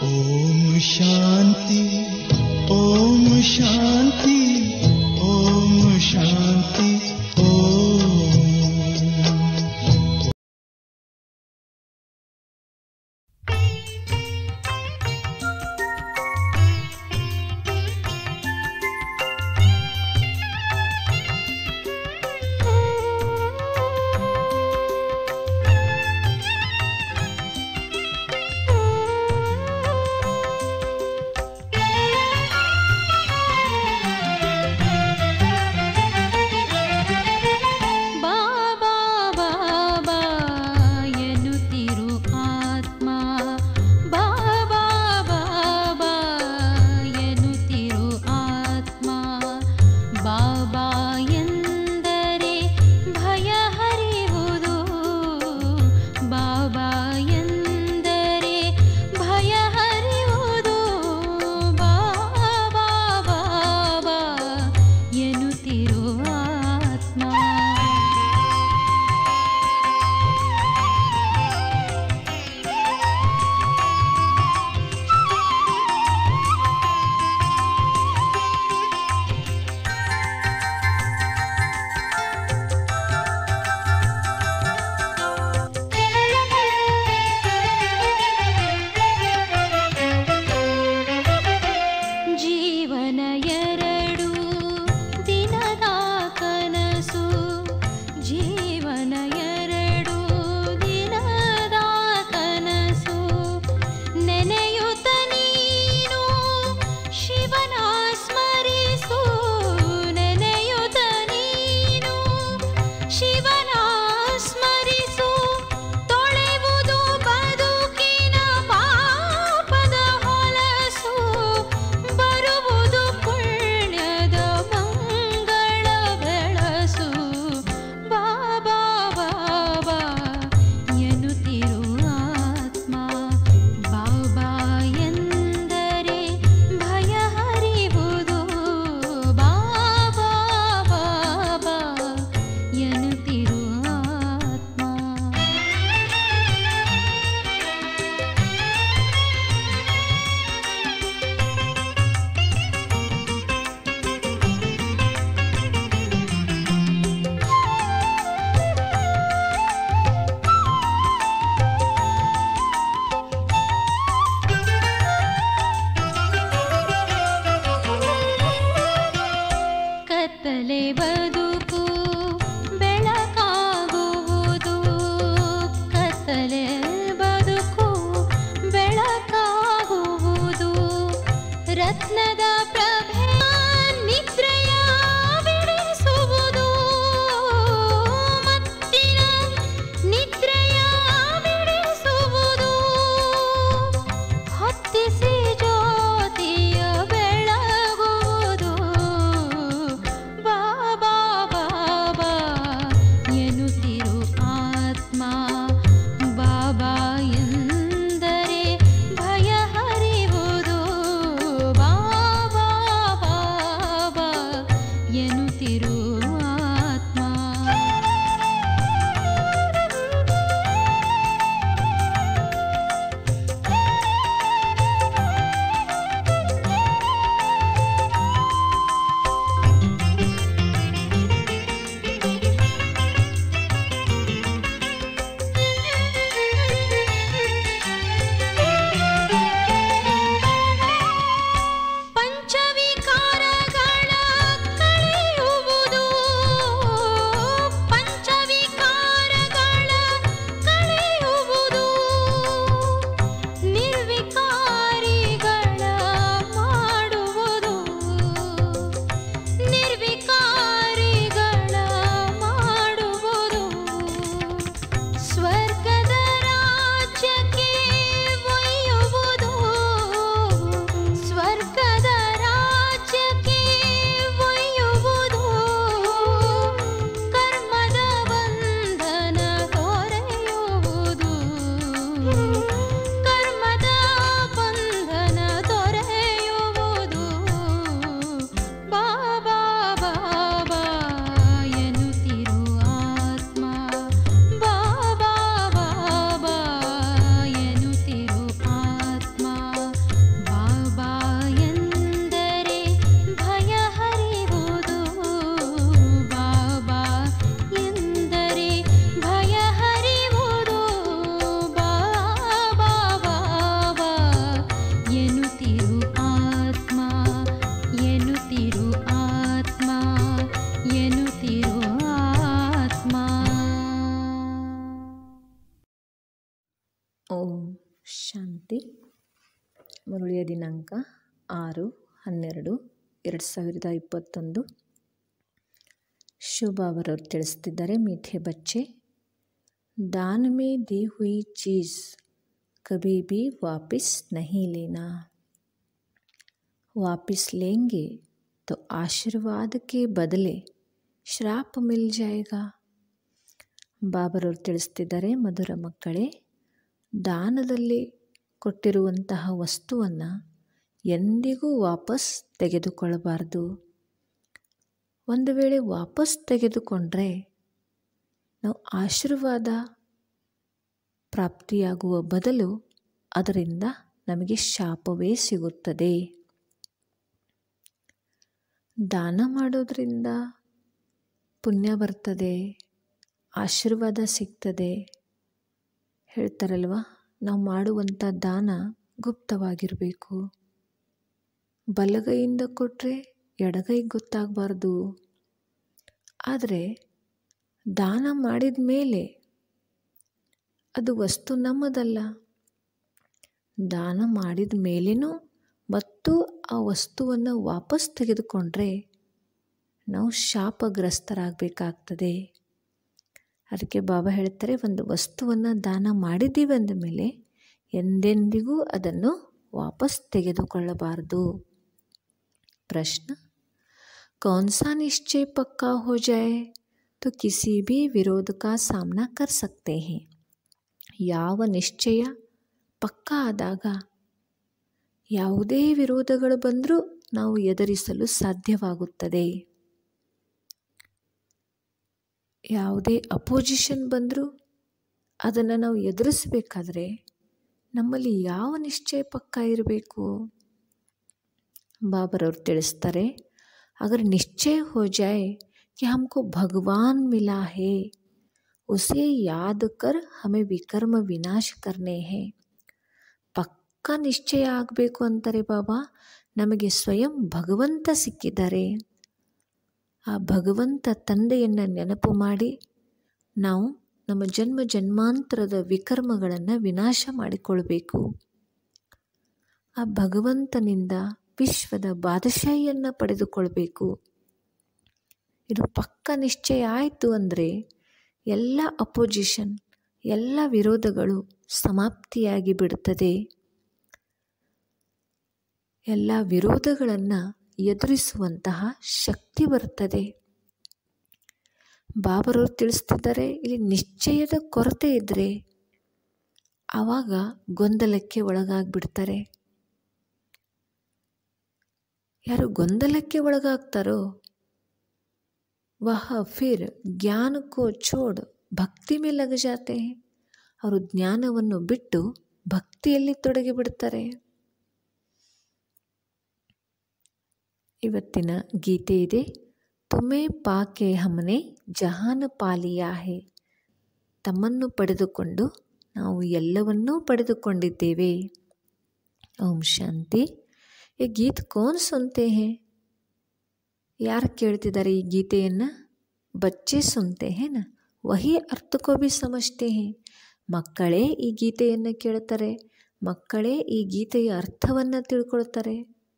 ಓಂ ಶಾಂತಿ ಓಂ ಶಾಂತಿ ಓಂ ಶಾಂತಿ ಓಂ ಬಾಬಾ ಬಾಬಾ ಎನ್ನುತ್ತಿರು ಆತ್ಮ ಬಾಬಾ ಬಾಬಾ ಎನ್ನುತ್ತಿರು ಆತ್ಮ ಬಾಬಾ ಎಂದರೆ ಭಯ ಹರಿಯುವುದು ಬಾಬಾ ಎಂದರೆ ಭಯ ಹರಿಯುವುದು ಬಾಬಾ ಬಾಬಾ ಎನ್ನುತ್ತಿರು ಆತ್ಮ ಜೀವನ ಎರಡು ದಿನದ ಕನಸು ಜೀವನ ಎರಡು ದಿನದ ಕನಸು ನೆನೆಯುತ್ತ ನೀನು ಶಿವನ ಸ್ಮರಿಸು ನೆನೆಯುತ್ತ ನೀನು ಶಿವನ ಸ್ಮರಿಸು ತೊಳೆವುದು ಬದುಕಿನ ಪಾಪದ ಹೊಲಸು ಬರುವುದು ಪುಣ್ಯದ ಮಂಗಳ ಬೆಳಸು ಬಾಬಾ ಬಾಬಾ ಎನ್ನುತ್ತಿರು ಆತ್ಮ ಬಾಬಾ ಎಂದರೆ ಭಯ ಹರಿವುದು ಬಾಬಾ ಬಾಬಾ ಎನ್ನುತ್ತಿರು ಆತ್ಮ ಕತ್ತಲೆ ಬದುಕು ಬೆಳಕಾಗುವುದು ಕತ್ತಲೆ ಬದುಕು ಬೆಳಕಾಗುವುದು ರತ್ನದ ಪ್ರಭೆ ನಿದ್ರೆಯ ಬಿಡಿಸುವುದು ಮತ್ತಿನ ನಿದ್ರೆಯ ಬಿಡಿಸುವುದು ಹೊತ್ತಿಸಿ ಜ್ಯೋತಿಯ ಬೆಳಗುವುದು ಬಾಬಾ ಬಾಬಾ ಎನ್ನುತ್ತಿರು ಆತ್ಮ ಬಾಬಾ ಎಂದರೆ ಭಯ ಹರಿವುದು ಬಾಬಾ ಶಾಂತಿ ಮುರುಳಿಯ ದಿನಾಂಕ ಆರು ಹನ್ನೆರಡು ಎರಡು ಸಾವಿರದ ಇಪ್ಪತ್ತೊಂದು ಶುಭ ಅವರವರು ತಿಳಿಸ್ತಿದ್ದಾರೆ ಮೀಠೆ ಬಚ್ಚೆ दान में दी हुई चीज़ कभी भी वापस नहीं लेना वापस लेंगे तो आशीर्वाद के बदले ಶ್ರಾಪ್ ಮಿಲ್ ಜಾಯೇಗಾ ಬಾಬರವರು ತಿಳಿಸ್ತಿದ್ದಾರೆ ಮಧುರ ಮಕ್ಕಳೇ ದಾನದಲ್ಲಿ ಕೊಟ್ಟಿರುವಂತಹ ವಸ್ತುವನ್ನು ಎಂದಿಗೂ ವಾಪಸ್ ತೆಗೆದುಕೊಳ್ಳಬಾರ್ದು ಒಂದು ವೇಳೆ ವಾಪಸ್ ತೆಗೆದುಕೊಂಡ್ರೆ ನಾವು ಆಶೀರ್ವಾದ ಪ್ರಾಪ್ತಿಯಾಗುವ ಬದಲು ಅದರಿಂದ ನಮಗೆ ಶಾಪವೇ ಸಿಗುತ್ತದೆ ದಾನ ಮಾಡೋದ್ರಿಂದ ಪುಣ್ಯ ಬರ್ತದೆ ಆಶೀರ್ವಾದ ಸಿಗ್ತದೆ ಹೇಳ್ತಾರಲ್ವ ನಾವು ಮಾಡುವಂಥ ದಾನ ಗುಪ್ತವಾಗಿರಬೇಕು ಬಲಗೈಯಿಂದ ಕೊಟ್ಟರೆ ಎಡಗೈಗೆ ಗೊತ್ತಾಗಬಾರ್ದು ಆದರೆ ದಾನ ಮಾಡಿದ ಮೇಲೆ ಅದು ವಸ್ತು ನಮ್ಮದಲ್ಲ ದಾನ ಮಾಡಿದ ಮೇಲೇನೂ ಮತ್ತು ಆ ವಸ್ತುವನ್ನು ವಾಪಸ್ ತೆಗೆದುಕೊಂಡ್ರೆ ನಾವು ಶಾಪಗ್ರಸ್ತರಾಗಬೇಕಾಗ್ತದೆ ಅದಕ್ಕೆ ಬಾಬಾ ಹೇಳ್ತಾರೆ ಒಂದು ವಸ್ತುವನ್ನು ದಾನ ಮಾಡಿದ್ದೀವಿ ಅಂದ ಮೇಲೆ ಎಂದೆಂದಿಗೂ ಅದನ್ನು ವಾಪಸ್ ತೆಗೆದುಕೊಳ್ಳಬಾರದು ಪ್ರಶ್ನ कौन सा निश्चय पक्का हो जाए तो किसी भी विरोध का सामना कर सकते हैं ಯಾವ ನಿಶ್ಚಯ ಪಕ್ಕ ಆದಾಗ ಯಾವುದೇ ವಿರೋಧಗಳು ಬಂದರೂ ನಾವು ಎದುರಿಸಲು ಸಾಧ್ಯವಾಗುತ್ತದೆ ಯಾವುದೇ ಅಪೋಸಿಷನ್ ಬಂದರೂ ಅದನ್ನು ನಾವು ಎದುರಿಸಬೇಕಾದ್ರೆ ನಮ್ಮಲ್ಲಿ ಯಾವ ನಿಶ್ಚಯ ಪಕ್ಕ ಇರಬೇಕು ಬಾಬರವ್ರು ತಿಳಿಸ್ತಾರೆ अगर निश्चय हो जाए कि हमको भगवान मिला है उसे याद कर हमें विकर्म विनाश करने हैं ಪಕ್ಕ ನಿಶ್ಚಯ ಆಗಬೇಕು ಅಂತಾರೆ ಬಾಬಾ ನಮಗೆ ಸ್ವಯಂ ಭಗವಂತ ಸಿಕ್ಕಿದ್ದಾರೆ ಆ ಭಗವಂತ ತಂದೆಯನ್ನು ನೆನಪು ಮಾಡಿ ನಾವು ನಮ್ಮ ಜನ್ಮ ಜನ್ಮಾಂತರದ ವಿಕರ್ಮಗಳನ್ನು ವಿನಾಶ ಮಾಡಿಕೊಳ್ಬೇಕು ಆ ಭಗವಂತನಿಂದ ವಿಶ್ವದ ಬಾದಶಾಹಿಯನ್ನು ಪಡೆದುಕೊಳ್ಬೇಕು ಇದು ಪಕ್ಕ ನಿಶ್ಚಯ ಆಯಿತು ಅಂದರೆ ಎಲ್ಲ ಅಪೋಸಿಷನ್ ಎಲ್ಲ ವಿರೋಧಗಳು ಸಮಾಪ್ತಿಯಾಗಿ ಬಿಡುತ್ತದೆ ಎಲ್ಲ ವಿರೋಧಗಳನ್ನು ಎದುರಿಸುವಂತಹ ಶಕ್ತಿ ಬರ್ತದೆ ಬಾಬರವರು ತಿಳಿಸ್ತಿದ್ದಾರೆ ಇಲ್ಲಿ ನಿಶ್ಚಯದ ಕೊರತೆ ಇದ್ದರೆ ಆವಾಗ ಗೊಂದಲಕ್ಕೆ ಒಳಗಾಗ್ಬಿಡ್ತಾರೆ ಯಾರು ಗೊಂದಲಕ್ಕೆ ಒಳಗಾಗ್ತಾರೋ ವಹ ಫಿರ್ ಜ್ಞಾನ ಕೋ ಛೋಡ್ ಭಕ್ತಿ ಮೇಲೆ ಲಗ ಜಾತೆ ಅವರು ಜ್ಞಾನವನ್ನು ಬಿಟ್ಟು ಭಕ್ತಿಯಲ್ಲಿ ತೊಡಗಿಬಿಡ್ತಾರೆ ಇವತ್ತಿನ ಗೀತೆ ಇದೆ ತುಮೇ ಪಾಕೆ ಹಮನೆ ಜಹಾನ ಪಾಲಿಯಾ ಹೇ ತಮ್ಮನ್ನು ಪಡೆದುಕೊಂಡು ನಾವು ಎಲ್ಲವನ್ನೂ ಪಡೆದುಕೊಂಡಿದ್ದೇವೆ ಓಂ ಶಾಂತಿ ಈ ಗೀತ್ ಕೋನ್ ಸುನ್ತೆ ಹೇ ಯಾರು ಕೇಳ್ತಿದ್ದಾರೆ ಈ ಗೀತೆಯನ್ನು ಬಚ್ಚೆ ಸುನ್ತೆ ಹೇನ ವಹಿ ಅರ್ಥಕೋ ಭಿ ಸಮಜ್ತೆ ಹೇ ಮಕ್ಕಳೇ ಈ ಗೀತೆಯನ್ನು ಕೇಳ್ತಾರೆ ಮಕ್ಕಳೇ ಈ ಗೀತೆಯ ಅರ್ಥವನ್ನು ತಿಳ್ಕೊಳ್ತಾರೆ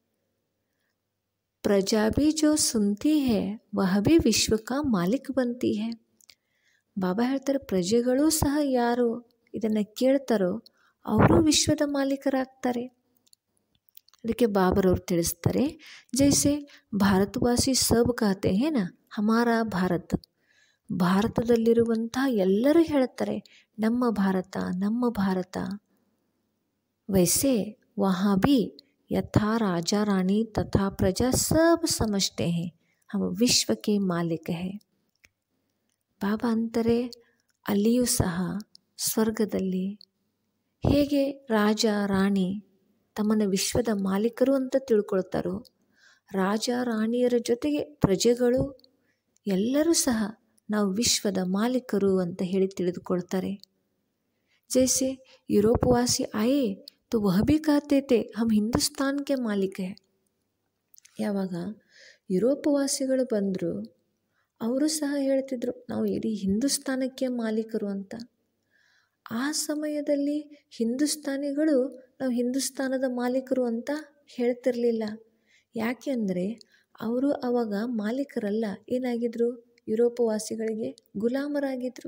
ಪ್ರಜಾ ಭಿ ಜೋ ಸುನ್ತಿ ಹೇ ವಹ ಭಿ ವಿಶ್ವಕ ಮಾಲಿಕ್ ಬಂತಿ ಹೇ ಬಾಬಾ ಹೇಳ್ತಾರೆ ಪ್ರಜೆಗಳು ಸಹ ಯಾರು ಇದನ್ನು ಕೇಳ್ತಾರೋ ಅವರು ವಿಶ್ವದ ಮಾಲೀಕರಾಗ್ತಾರೆ ಅದಕ್ಕೆ ಬಾಬರವ್ರು ತಿಳಿಸ್ತಾರೆ ಜೈಸೆ ಭಾರತವಾಸಿ ಸಬ್ ಕಹತೆ ಹೇನ ಹಮಾರ ಭಾರತ್ ಭಾರತದಲ್ಲಿರುವಂಥ ಎಲ್ಲರೂ ಹೇಳ್ತಾರೆ ನಮ್ಮ ಭಾರತ ನಮ್ಮ ಭಾರತ ವೈಸೆ ವಹಾ ಭಿ ಯಥಾ ರಾಜಾ ರಾಣಿ ತಥಾ ಪ್ರಜಾ ಸಬ್ ಸಮಜ್ತೆ ಹೇ ಹಮ್ ವಿಶ್ವಕ್ಕೆ ಮಾಲೀಕ ಹೇ ಬಾಬಾ ಅಂತಾರೆ ಅಲ್ಲಿಯೂ ಸಹ ಸ್ವರ್ಗದಲ್ಲಿ ಹೇಗೆ ರಾಜ ರಾಣಿ ತಮ್ಮನ್ನು ವಿಶ್ವದ ಮಾಲೀಕರು ಅಂತ ತಿಳ್ಕೊಳ್ತಾರೋ ರಾಜ ರಾಣಿಯರ ಜೊತೆಗೆ ಪ್ರಜೆಗಳು ಎಲ್ಲರೂ ಸಹ ನಾವು ವಿಶ್ವದ ಮಾಲೀಕರು ಅಂತ ಹೇಳಿ ತಿಳಿದುಕೊಳ್ತಾರೆ ಜೈಸೆ ಯುರೋಪವಾಸಿ ಆಯೇ तो वह भी कहते थे हम ಹಿಂದೂಸ್ತಾನ್ ಕೆ ಮಾಲೀಕ ಹೇ ಯಾವಾಗ ಯುರೋಪ್ ವಾಸಿಗಳು ಬಂದರು ಅವರು ಸಹ ಹೇಳ್ತಿದ್ರು ನಾವು ಇಡೀ ಹಿಂದೂಸ್ತಾನಕ್ಕೆ ಮಾಲೀಕರು ಅಂತ ಆ ಸಮಯದಲ್ಲಿ ಹಿಂದೂಸ್ತಾನಿಗಳು ನಾವು ಹಿಂದೂಸ್ತಾನದ ಮಾಲೀಕರು ಅಂತ ಹೇಳ್ತಿರಲಿಲ್ಲ ಯಾಕೆಂದರೆ ಅವರು ಆವಾಗ ಮಾಲೀಕರಲ್ಲ ಏನಾಗಿದ್ರು ಯುರೋಪವಾಸಿಗಳಿಗೆ ಗುಲಾಮರಾಗಿದ್ದರು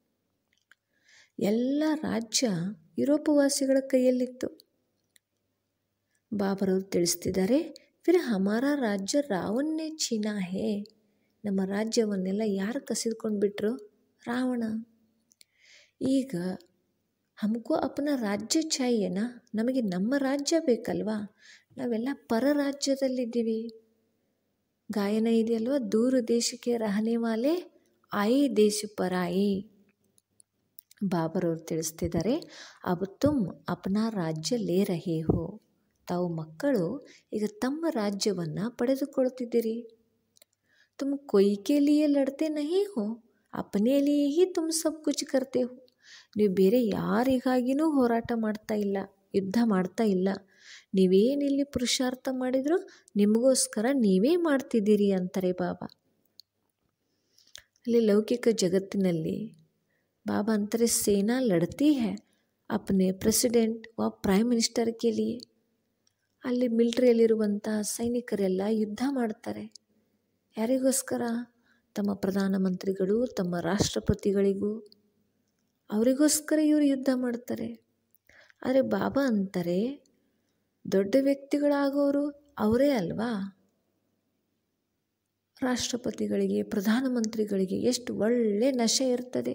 ಎಲ್ಲ ರಾಜ್ಯ ಯುರೋಪವಾಸಿಗಳ ಕೈಯಲ್ಲಿತ್ತು ಬಾಬರವರು ತಿಳಿಸ್ತಿದ್ದಾರೆ ಫಿರ್ ಹಮಾರ ರಾಜ್ಯ ರಾವಣನೇ ಚೀನಾ ಹೇ ನಮ್ಮ ರಾಜ್ಯವನ್ನೆಲ್ಲ ಯಾರು ಕಸಿದುಕೊಂಡು ಬಿಟ್ರು ರಾವಣ ಈಗ ಹಮ್ಕೋ ಅಪನ ರಾಜ್ಯ ಚಾಹಿಯೇನಾ ನಮಗೆ ನಮ್ಮ ರಾಜ್ಯ ಬೇಕಲ್ವಾ ನಾವೆಲ್ಲ ಪರ ರಾಜ್ಯದಲ್ಲಿದ್ದೀವಿ ಗಾಯನ ಇದೆಯಲ್ವ ದೂರ ದೇಶಕ್ಕೆ ರಹನೆ ವಾಲೆ ಆಯಿ ದೇಶ ಪರಾಯಿ ಬಾಬರವ್ರು ತಿಳಿಸ್ತಿದ್ದಾರೆ ಅಬ್ ತುಮ್ ಅಪನಾ ರಾಜ್ಯ ಲೇ ರಹೇ ಹೋ ತಾವು ಮಕ್ಕಳು ಈಗ ತಮ್ಮ ರಾಜ್ಯವನ್ನು ಪಡೆದುಕೊಳ್ತಿದ್ದೀರಿ ತುಮ್ ಕೊಯ್ ಕೆ ಲಿಯೇ ಲಡ್ತೆ ನಹಿ ಹೋ ಅಪನೇ ಲಿಯೇ ಹಿ ತುಮ್ ಸಬ್ ಕುಚ್ ಕರ್ತೆ ಹೋ ನೀವು ಬೇರೆ ಯಾರಿಗಾಗಿನೂ ಹೋರಾಟ ಮಾಡ್ತಾ ಇಲ್ಲ ಯುದ್ಧ ಮಾಡ್ತಾ ಇಲ್ಲ ನೀವೇನಿಲ್ಲಿ ಪುರುಷಾರ್ಥ ಮಾಡಿದ್ರು ನಿಮಗೋಸ್ಕರ ನೀವೇ ಮಾಡ್ತಿದ್ದೀರಿ ಅಂತಾರೆ ಬಾಬಾ ಅಲ್ಲಿ ಲೌಕಿಕ ಜಗತ್ತಿನಲ್ಲಿ ಬಾಬಾ ಅಂತಾರೆ ಸೇನಾ ಲಡ್ತಿ ಹೇ ಅಪ್ನೆ ಪ್ರೆಸಿಡೆಂಟ್ ವ ಪ್ರೈಮ್ ಮಿನಿಸ್ಟರ್ ಕೆ ಲಿಯೇ ಅಲ್ಲಿ ಮಿಲ್ಟ್ರಿಯಲ್ಲಿರುವಂಥ ಸೈನಿಕರೆಲ್ಲ ಯುದ್ಧ ಮಾಡ್ತಾರೆ ಯಾರಿಗೋಸ್ಕರ ತಮ್ಮ ಪ್ರಧಾನಮಂತ್ರಿಗಳು ತಮ್ಮ ರಾಷ್ಟ್ರಪತಿಗಳಿಗೂ ಅವರಿಗೋಸ್ಕರ ಇವರು ಯುದ್ಧ ಮಾಡ್ತಾರೆ ಆದರೆ ಬಾಬಾ ಅಂತಾರೆ ದೊಡ್ಡ ವ್ಯಕ್ತಿಗಳಾಗೋರು ಅವರೇ ಅಲ್ವಾ ರಾಷ್ಟ್ರಪತಿಗಳಿಗೆ ಪ್ರಧಾನಮಂತ್ರಿಗಳಿಗೆ ಎಷ್ಟು ಒಳ್ಳೆ ನಶೆ ಇರ್ತದೆ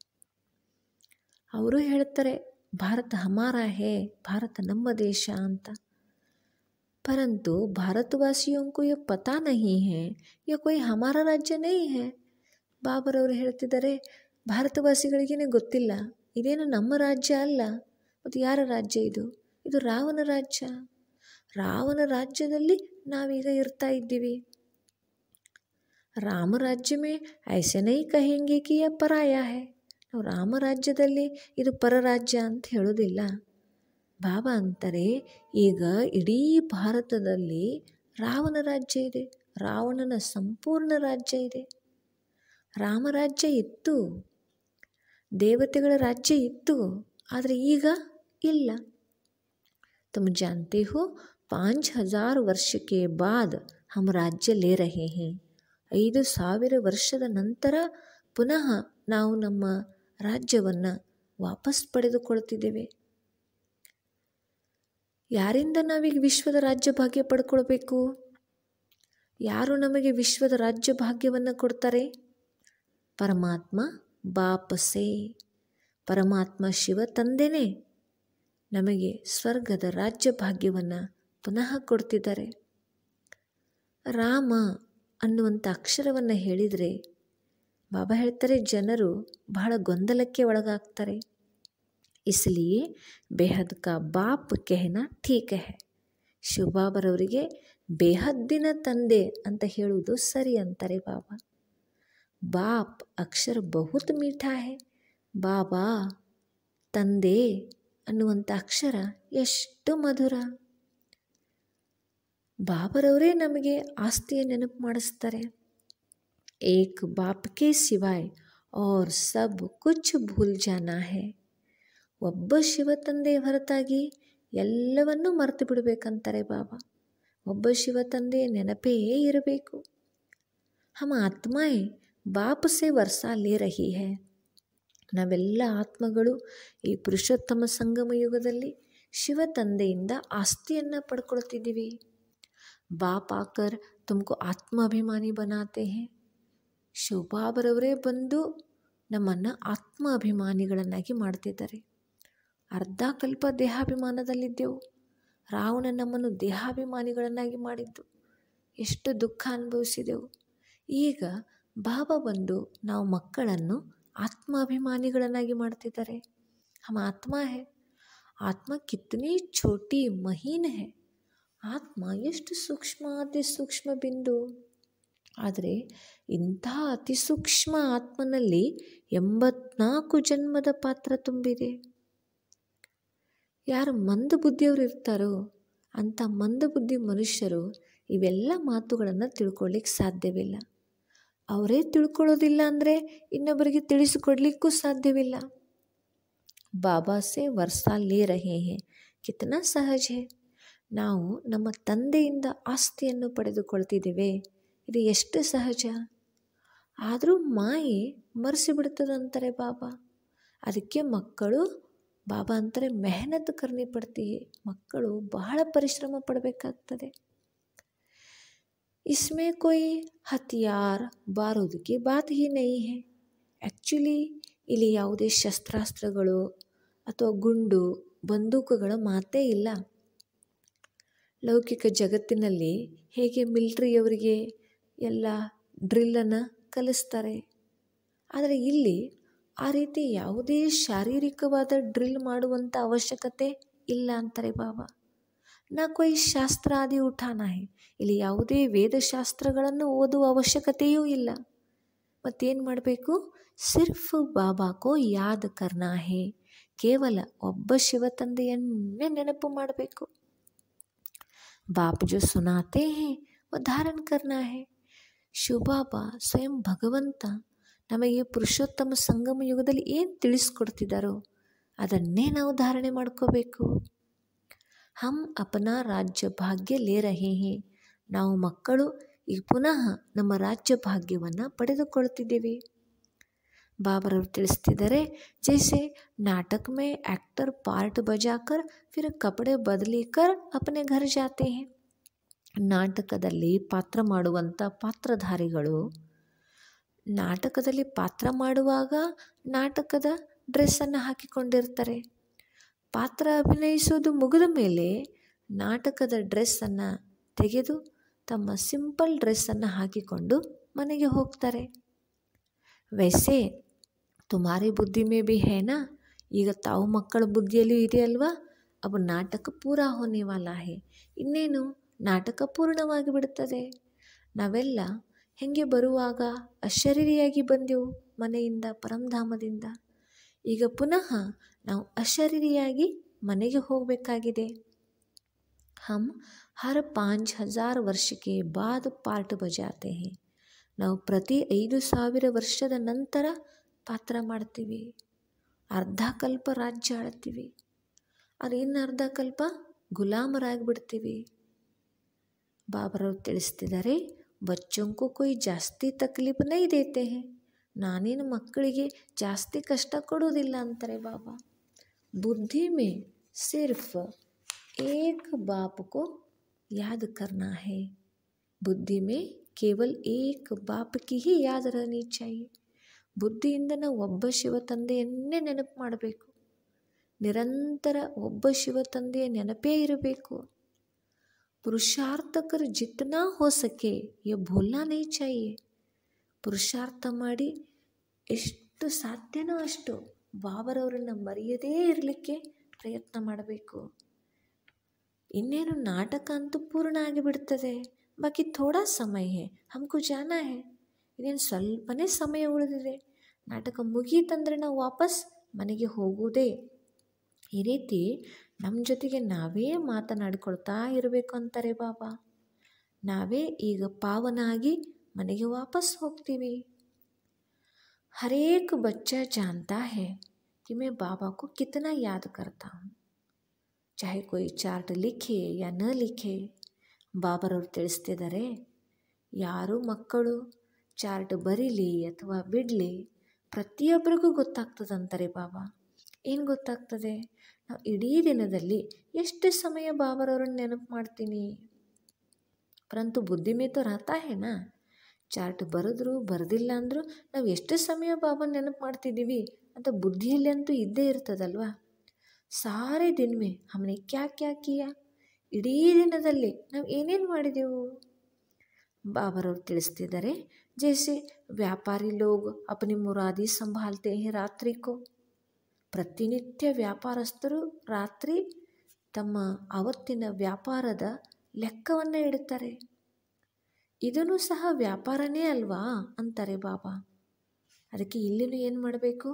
ಅವರು ಹೇಳ್ತಾರೆ ಭಾರತ ಹಮಾರ ಹೇ ಭಾರತ ನಮ್ಮ ದೇಶ ಅಂತ परंतु भारतवासियों को ये पता नहीं है ये कोई हमारा ರಾಜ್ಯ नहीं है ಬಾಬರವರು ಹೇಳ್ತಿದ್ದಾರೆ ಭಾರತವಾಸಿಗಳಿಗೇನೆ ಗೊತ್ತಿಲ್ಲ ಇದೇನು ನಮ್ಮ ರಾಜ್ಯ ಅಲ್ಲ ಮತ್ತು ಯಾರ ರಾಜ್ಯ ಇದು ಇದು ರಾವಣ ರಾಜ್ಯ ರಾವಣ ರಾಜ್ಯದಲ್ಲಿ ನಾವೀಗ ಇರ್ತಾ ಇದ್ದೀವಿ ರಾಮ ರಾಜ್ಯ ಮೇ ಐಸೆ ನೈ ಕಹೆಂಗೆ ಕಿ ಯ ಪರಾಯ ಹೇ ನಾವು ರಾಮ ರಾಜ್ಯದಲ್ಲಿ ಇದು ಪರರಾಜ್ಯ ಅಂತ ಹೇಳೋದಿಲ್ಲ ಬಾಬಾ ಅಂತಾರೆ ಈಗ ಇಡೀ ಭಾರತದಲ್ಲಿ ರಾವಣ ರಾಜ್ಯ ಇದೆ ರಾವಣನ ಸಂಪೂರ್ಣ ರಾಜ್ಯ ಇದೆ ರಾಮರಾಜ್ಯ ಇತ್ತು ದೇವತೆಗಳ ರಾಜ್ಯ ಇತ್ತು ಆದರೆ ಈಗ ಇಲ್ಲ तुम जानते हो पाँच हजार वर्ष के बाद हम राज्य ले रहे हैं ಐದು ಸಾವಿರ ವರ್ಷದ ನಂತರ ಪುನಃ ನಾವು ನಮ್ಮ ರಾಜ್ಯವನ್ನು ವಾಪಸ್ ಪಡೆದುಕೊಳ್ತಿದ್ದೇವೆ ಯಾರಿಂದ ನಾವೀಗ ವಿಶ್ವದ ರಾಜ್ಯ ಭಾಗ್ಯ ಪಡ್ಕೊಳ್ಬೇಕು ಯಾರು ನಮಗೆ ವಿಶ್ವದ ರಾಜ್ಯ ಭಾಗ್ಯವನ್ನು ಕೊಡ್ತಾರೆ ಪರಮಾತ್ಮ ಬಾಪಸೆ ಪರಮಾತ್ಮ ಶಿವ ತಂದೆನೇ ನಮಗೆ ಸ್ವರ್ಗದ ರಾಜ್ಯ ಭಾಗ್ಯವನ್ನು ಪುನಃ ಕೊಡ್ತಿದ್ದಾರೆ ರಾಮ ಅನ್ನುವಂಥ ಅಕ್ಷರವನ್ನು ಹೇಳಿದರೆ ಬಾಬಾ ಹೇಳ್ತಾರೆ ಜನರು ಬಹಳ ಗೊಂದಲಕ್ಕೆ ಒಳಗಾಗ್ತಾರೆ ಇಸ್ಲಿಯೇ ಬೇಹದ್ ಕಾ ಬಾಪ್ ಕೆಹನ ಠೀಕ್ ಹೇ ಶಿವಬಾಬರವರಿಗೆ ಬೇಹದ್ದಿನ ತಂದೆ ಅಂತ ಹೇಳುವುದು ಸರಿ ಅಂತಾರೆ ಬಾಬಾ ಬಾಪ್ ಅಕ್ಷರ ಬಹುತ್ ಮೀಠಾ ಹೇ ಬಾಬಾ ತಂದೆ ಅನ್ನುವಂಥ ಅಕ್ಷರ ಎಷ್ಟು ಮಧುರ ಬಾಬರವರೇ ನಮಗೆ ಆಸ್ತಿಯ ನೆನಪು ಮಾಡಿಸ್ತಾರೆ ಏಕ್ ಬಾಪ್ಗೆ ಸಿವಾಯ್ ಔರ್ ಸಬ್ ಕುಚ್ ಭೂಲ್ ಜಾನಾ ಹೇ ಒಬ್ಬ ಶಿವ ತಂದೆಯ ಹೊರತಾಗಿ ಎಲ್ಲವನ್ನೂ ಮರೆತು ಬಿಡಬೇಕಂತಾರೆ ಬಾಬಾ ಒಬ್ಬ ಶಿವ ತಂದೆಯ ನೆನಪೇ ಇರಬೇಕು ಹಮ ಆತ್ಮಾಯೇ ಬಾಪ್ ಸೆ ವರ್ಷ ಲೇ ರಹಿ ಹೇ ನಾವೆಲ್ಲ ಆತ್ಮಗಳು ಈ ಪುರುಷೋತ್ತಮ ಸಂಗಮ ಯುಗದಲ್ಲಿ ಶಿವ ತಂದೆಯಿಂದ ಆಸ್ತಿಯನ್ನು ಪಡ್ಕೊಳ್ತಿದ್ದೀವಿ ಬಾಪ್ ಆಕರ್ ತುಮಕು ಆತ್ಮಾಭಿಮಾನಿ ಬನಾತೆ ಹೇ ಶಿವಬಾಬರವರೇ ಬಂದು ನಮ್ಮನ್ನು ಆತ್ಮ ಅಭಿಮಾನಿಗಳನ್ನಾಗಿ ಮಾಡ್ತಿದ್ದಾರೆ ಅರ್ಧ ಕಲ್ಪ ದೇಹಾಭಿಮಾನದಲ್ಲಿದ್ದೆವು ರಾವಣ ನಮ್ಮನ್ನು ದೇಹಾಭಿಮಾನಿಗಳನ್ನಾಗಿ ಮಾಡಿದ್ದು ಎಷ್ಟು ದುಃಖ ಅನುಭವಿಸಿದೆವು ಈಗ ಬಾಬಾ ಬಂದು ನಾವು ಮಕ್ಕಳನ್ನು ಆತ್ಮಾಭಿಮಾನಿಗಳನ್ನಾಗಿ ಮಾಡ್ತಿದ್ದಾರೆ ಹಮ ಆತ್ಮ ಹೇ ಆತ್ಮ ಕಿತ್ತನೇ ಛೋಟಿ ಮಹೀನ್ ಹೇ ಆತ್ಮ ಎಷ್ಟು ಸೂಕ್ಷ್ಮ ಅತಿ ಸೂಕ್ಷ್ಮ ಬಿಂದು ಆದರೆ ಇಂಥ ಅತಿ ಸೂಕ್ಷ್ಮ ಆತ್ಮನಲ್ಲಿ ಎಂಬತ್ನಾಲ್ಕು ಜನ್ಮದ ಪಾತ್ರ ತುಂಬಿದೆ ಯಾರು ಮಂದ ಬುದ್ಧಿಯವರು ಇರ್ತಾರೋ ಅಂಥ ಮಂದ ಬುದ್ಧಿ ಮನುಷ್ಯರು ಇವೆಲ್ಲ ಮಾತುಗಳನ್ನು ತಿಳ್ಕೊಳ್ಳಿಕ್ಕೆ ಸಾಧ್ಯವಿಲ್ಲ ಅವರೇ ತಿಳ್ಕೊಳ್ಳೋದಿಲ್ಲ ಅಂದರೆ ಇನ್ನೊಬ್ಬರಿಗೆ ತಿಳಿಸಿಕೊಡ್ಲಿಕ್ಕೂ ಸಾಧ್ಯವಿಲ್ಲ ಬಾಬಾ ಸೆ ವರ್ಷ ಲೇ ರಹೆ ಹೇ ಕಿತನಾ ಸಹಜ ಹೇ ನಾವು ನಮ್ಮ ತಂದೆಯಿಂದ ಆಸ್ತಿಯನ್ನು ಪಡೆದುಕೊಳ್ತಿದ್ದೇವೆ ಇದು ಎಷ್ಟು ಸಹಜ ಆದರೂ ಮಾಯೆ ಮರೆಸಿಬಿಡ್ತದಂತಾರೆ ಬಾಬಾ ಅದಕ್ಕೆ ಮಕ್ಕಳು ಬಾಬಾ ಅಂತಾರೆ ಮೆಹನತ್ ಕರ್ನಿ ಪಡ್ತೀವಿ ಮಕ್ಕಳು ಬಹಳ ಪರಿಶ್ರಮ ಪಡಬೇಕಾಗ್ತದೆ इसमें कोई ಹತಿಯಾರ್ ಬಾರೂದ್ ಕಿ ಬಾತ್ ಹಿ ನಹೀ ಹೇ ಆ್ಯಕ್ಚುಲಿ ಇಲ್ಲಿ ಯಾವುದೇ ಶಸ್ತ್ರಾಸ್ತ್ರಗಳು ಅಥವಾ ಗುಂಡು ಬಂದೂಕುಗಳ ಮಾತೇ ಇಲ್ಲ ಲೌಕಿಕ ಜಗತ್ತಿನಲ್ಲಿ ಹೇಗೆ ಮಿಲ್ಟ್ರಿಯವರಿಗೆ ಎಲ್ಲ ಡ್ರಿಲ್ಲನ್ನು ಕಲಿಸ್ತಾರೆ ಆದರೆ ಇಲ್ಲಿ ಆ ರೀತಿ ಯಾವುದೇ ಶಾರೀರಿಕವಾದ ಡ್ರಿಲ್ ಮಾಡುವಂಥ ಅವಶ್ಯಕತೆ ಇಲ್ಲ ಅಂತಾರೆ ಬಾಬಾ ನಾ ಕೊಯ್ ಶಾಸ್ತ್ರ ಆದಿ ಉಠಾನ ಹೇ ಇಲ್ಲಿ ಯಾವುದೇ ವೇದಶಾಸ್ತ್ರಗಳನ್ನು ಓದುವ ಅವಶ್ಯಕತೆಯೂ ಇಲ್ಲ ಮತ್ತೇನು ಮಾಡಬೇಕು ಸಿರ್ಫ್ ಬಾಬಾಕೋ ಯಾದ್ ಕರ್ನಾ ಹೇ ಕೇವಲ ಒಬ್ಬ ಶಿವ ತಂದೆಯನ್ನೇ ನೆನಪು ಮಾಡಬೇಕು ಬಾಪ್ ಜೋ ಸುನಾತೆ ಹೇ ವ ಧಾರಣ ಕರ್ನಾ ಹೇ ಶಿವಬಾಬಾ ಸ್ವಯಂ ಭಗವಂತ ನಮಗೆ ಪುರುಷೋತ್ತಮ ಸಂಗಮ ಯುಗದಲ್ಲಿ ಏನು ತಿಳಿಸ್ಕೊಡ್ತಿದ್ದಾರೋ ಅದನ್ನೇ ನಾವು ಧಾರಣೆ ಮಾಡ್ಕೋಬೇಕು ಹಮ್ ಅಪನಾ ರಾಜ್ಯ ಭಾಗ್ಯ ಲೇ ರಹೇ ಹೇ ನಾವು ಮಕ್ಕಳು ಈಗ ಪುನಃ ನಮ್ಮ ರಾಜ್ಯ ಭಾಗ್ಯವನ್ನು ಪಡೆದುಕೊಳ್ತಿದ್ದೀವಿ ಬಾಬರವರು ತಿಳಿಸ್ತಿದ್ದಾರೆ ಜೈಸೆ ನಾಟಕ ಮೇ ಆ್ಯಕ್ಟರ್ ಪಾರ್ಟ್ ಬಜಾಕರ್ ಫಿರ್ ಕಪಡೆ ಬದಲಿಕರ್ ಅಪನೆ ಘರ್ ಜಾತೆ ಹೇ ನಾಟಕದಲ್ಲಿ ಪಾತ್ರ ಮಾಡುವಂಥ ಪಾತ್ರಧಾರಿಗಳು ನಾಟಕದಲ್ಲಿ ಪಾತ್ರ ಮಾಡುವಾಗ ನಾಟಕದ ಡ್ರೆಸ್ಸನ್ನು ಹಾಕಿಕೊಂಡಿರ್ತಾರೆ ಪಾತ್ರ ಅಭಿನಯಿಸೋದು ಮುಗಿದ ಮೇಲೆ ನಾಟಕದ ಡ್ರೆಸ್ಸನ್ನು ತೆಗೆದು ತಮ್ಮ ಸಿಂಪಲ್ ಡ್ರೆಸ್ಸನ್ನು ಹಾಕಿಕೊಂಡು ಮನೆಗೆ ಹೋಗ್ತಾರೆ ವೈಸೆ ತುಮಾರಿ ಬುದ್ಧಿ ಮೇ ಬಿ ಹೇನಾ ಈಗ ತಾವು ಮಕ್ಕಳ ಬುದ್ಧಿಯಲ್ಲೂ ಇದೆ ಅಲ್ವಾ ಅವು ನಾಟಕ ಪೂರ ಹೋನೆ ವಾಲ ಹೇ ಇನ್ನೇನು ನಾಟಕ ಪೂರ್ಣವಾಗಿ ಬಿಡುತ್ತದೆ ನಾವೆಲ್ಲ ಹೇಗೆ ಬರುವಾಗ ಅಶರೀರಿಯಾಗಿ ಬಂದೆವು ಮನೆಯಿಂದ ಪರಂಧಾಮದಿಂದ ಈಗ ಪುನಃ ನಾವು ಅಶರೀರಿಯಾಗಿ ಮನೆಗೆ ಹೋಗಬೇಕಾಗಿದೆ ಹಮ್ ಹರ್ ಪಾಂಚ್ ಹಜಾರ್ ವರ್ಷಕ್ಕೆ ಬಾದ್ ಪಾರ್ಟ್ ಬಜಾತೆ ಹೇ ನಾವು ಪ್ರತಿ ಐದು ಸಾವಿರ ವರ್ಷದ ನಂತರ ಪಾತ್ರ ಮಾಡ್ತೀವಿ ಅರ್ಧ ಕಲ್ಪ ರಾಜ್ಯ ಆಳ್ತೀವಿ ಅದು ಇನ್ನು ಅರ್ಧ ಕಲ್ಪ ಗುಲಾಮರಾಗಿಬಿಡ್ತೀವಿ ಬಾಬರವ್ರು ತಿಳಿಸ್ತಿದ್ದಾರೆ ಬಚ್ಚೊಂಕು ಕೊಯ್ ಜಾಸ್ತಿ ತಕ್ಲೀಫ್ ನೈ ದೇತೆ ಹೇ ನಾನೇನು ಮಕ್ಕಳಿಗೆ ಜಾಸ್ತಿ ಕಷ್ಟ ಕೊಡೋದಿಲ್ಲ ಅಂತಾರೆ ಬಾಬಾ ಬುದ್ಧಿ ಮೇ ಸಿರ್ಫ್ ಏಕ್ ಬಾಪ್ ಕೋ ಯಾದ್ ಕರ್ನಾ ಹೇ ಬುದ್ಧಿ ಮೇ ಕೇವಲ್ ಏಕ್ ಬಾಪ್ ಕಿ ಹಿ ಯಾದ್ ರಹನಿ ಚಾಹಿಯೆ ಬುದ್ಧಿಯಿಂದ ನಾವು ಒಬ್ಬ ಶಿವ ತಂದೆಯನ್ನೇ ನೆನಪು ಮಾಡಬೇಕು ನಿರಂತರ ಒಬ್ಬ ಶಿವ ತಂದೆಯ ನೆನಪೇ ಇರಬೇಕು ಪುರುಷಾರ್ಥ ಕರ್ ಜಿತ್ನಾ ಹೋ ಸಕೆ ಯ ಭೂಲ್ನಾ ನೈ ಚಾಹಿಯೆ ಪುರುಷಾರ್ಥ ಮಾಡಿ ಎಷ್ಟು ಸಾಧ್ಯನೋ ಅಷ್ಟು ಬಾಬರವರನ್ನು ಮರೆಯದೇ ಇರಲಿಕ್ಕೆ ಪ್ರಯತ್ನ ಮಾಡಬೇಕು ಇನ್ನೇನು ನಾಟಕ ಅಂತೂ ಪೂರ್ಣ ಆಗಿಬಿಡ್ತದೆ ಬಾಕಿ ಥೋಡಾ ಸಮಯ ಹೇ ಹಮ್ಕು ಜಾನ ಹೇ ಇನ್ನೇನು ಸ್ವಲ್ಪನೇ ಸಮಯ ಉಳಿದಿದೆ ನಾಟಕ ಮುಗೀತಂದರೆ ನಾವು ವಾಪಸ್ ಮನೆಗೆ ಹೋಗುವುದೇ ಈ ರೀತಿ ನಮ್ಮ ಜೊತೆಗೆ ನಾವೇ ಮಾತನಾಡಿಕೊಳ್ತಾ ಇರಬೇಕು ಅಂತಾರೆ ಬಾಬಾ ನಾವೇ ಈಗ ಪಾವನಾಗಿ ಮನೆಗೆ ವಾಪಸ್ ಹೋಗ್ತೀವಿ हर एक बच्चा जानता है कि मैं बाबा को कितना याद करता हूँ चाहे कोई चार्ट लिखे या न लिखे ಬಾಬರವ್ರು ತಿಳಿಸ್ತಿದ್ದಾರೆ ಯಾರು ಮಕ್ಕಳು ಚಾರ್ಟ್ ಬರೀಲಿ ಅಥವಾ ಬಿಡಲಿ ಪ್ರತಿಯೊಬ್ಬರಿಗೂ ಗೊತ್ತಾಗ್ತದಂತಾರೆ ಬಾಬಾ ಏನು ಗೊತ್ತಾಗ್ತದೆ ನಾವು ಇಡೀ ದಿನದಲ್ಲಿ ಎಷ್ಟು ಸಮಯ ಬಾಬರವ್ರನ್ನ ನೆನಪು ಮಾಡ್ತೀನಿ ಪರಂತು ಬುದ್ಧಿ ಮೇ ತೋ ರಹತಾ ಹೇ ನಾ ಚಾರ್ಟ್ ಬರೆದ್ರು ಬರೆದಿಲ್ಲ ಅಂದರೂ ನಾವು ಎಷ್ಟು ಸಮಯ ಬಾಬನ ನೆನಪು ಮಾಡ್ತಿದ್ದೀವಿ ಅಂತ ಬುದ್ಧಿಯಲ್ಲಿ ಅಂತೂ ಇದ್ದೇ ಇರ್ತದಲ್ವಾ ಸಾರೇ ದಿನವೇ ಹಮನೆ ಕ್ಯಾ ಕ್ಯಾ ಕಿಯಾ ಇಡೀ ದಿನದಲ್ಲಿ ನಾವು ಏನೇನು ಮಾಡಿದೆವು ಬಾಬರವ್ರು ತಿಳಿಸ್ತಿದ್ದಾರೆ ಜೈಸೆ ವ್ಯಾಪಾರಿ ಲೋಗ್ ಅಪನಿ ಮುರಾದಿ ಸಂಭಾಲ್ತೆ ಹೇ ರಾತ್ರಿ ಕೋ ಪ್ರತಿನಿತ್ಯ ವ್ಯಾಪಾರಸ್ಥರು ರಾತ್ರಿ ತಮ್ಮ ಆವತ್ತಿನ ವ್ಯಾಪಾರದ ಲೆಕ್ಕವನ್ನು ಇಡುತ್ತಾರೆ ಇದನ್ನು ಸಹ ವ್ಯಾಪಾರನೇ ಅಲ್ವಾ ಅಂತಾರೆ ಬಾಬಾ ಅದಕ್ಕೆ ಇಲ್ಲಿನೂ ಏನು ಮಾಡಬೇಕು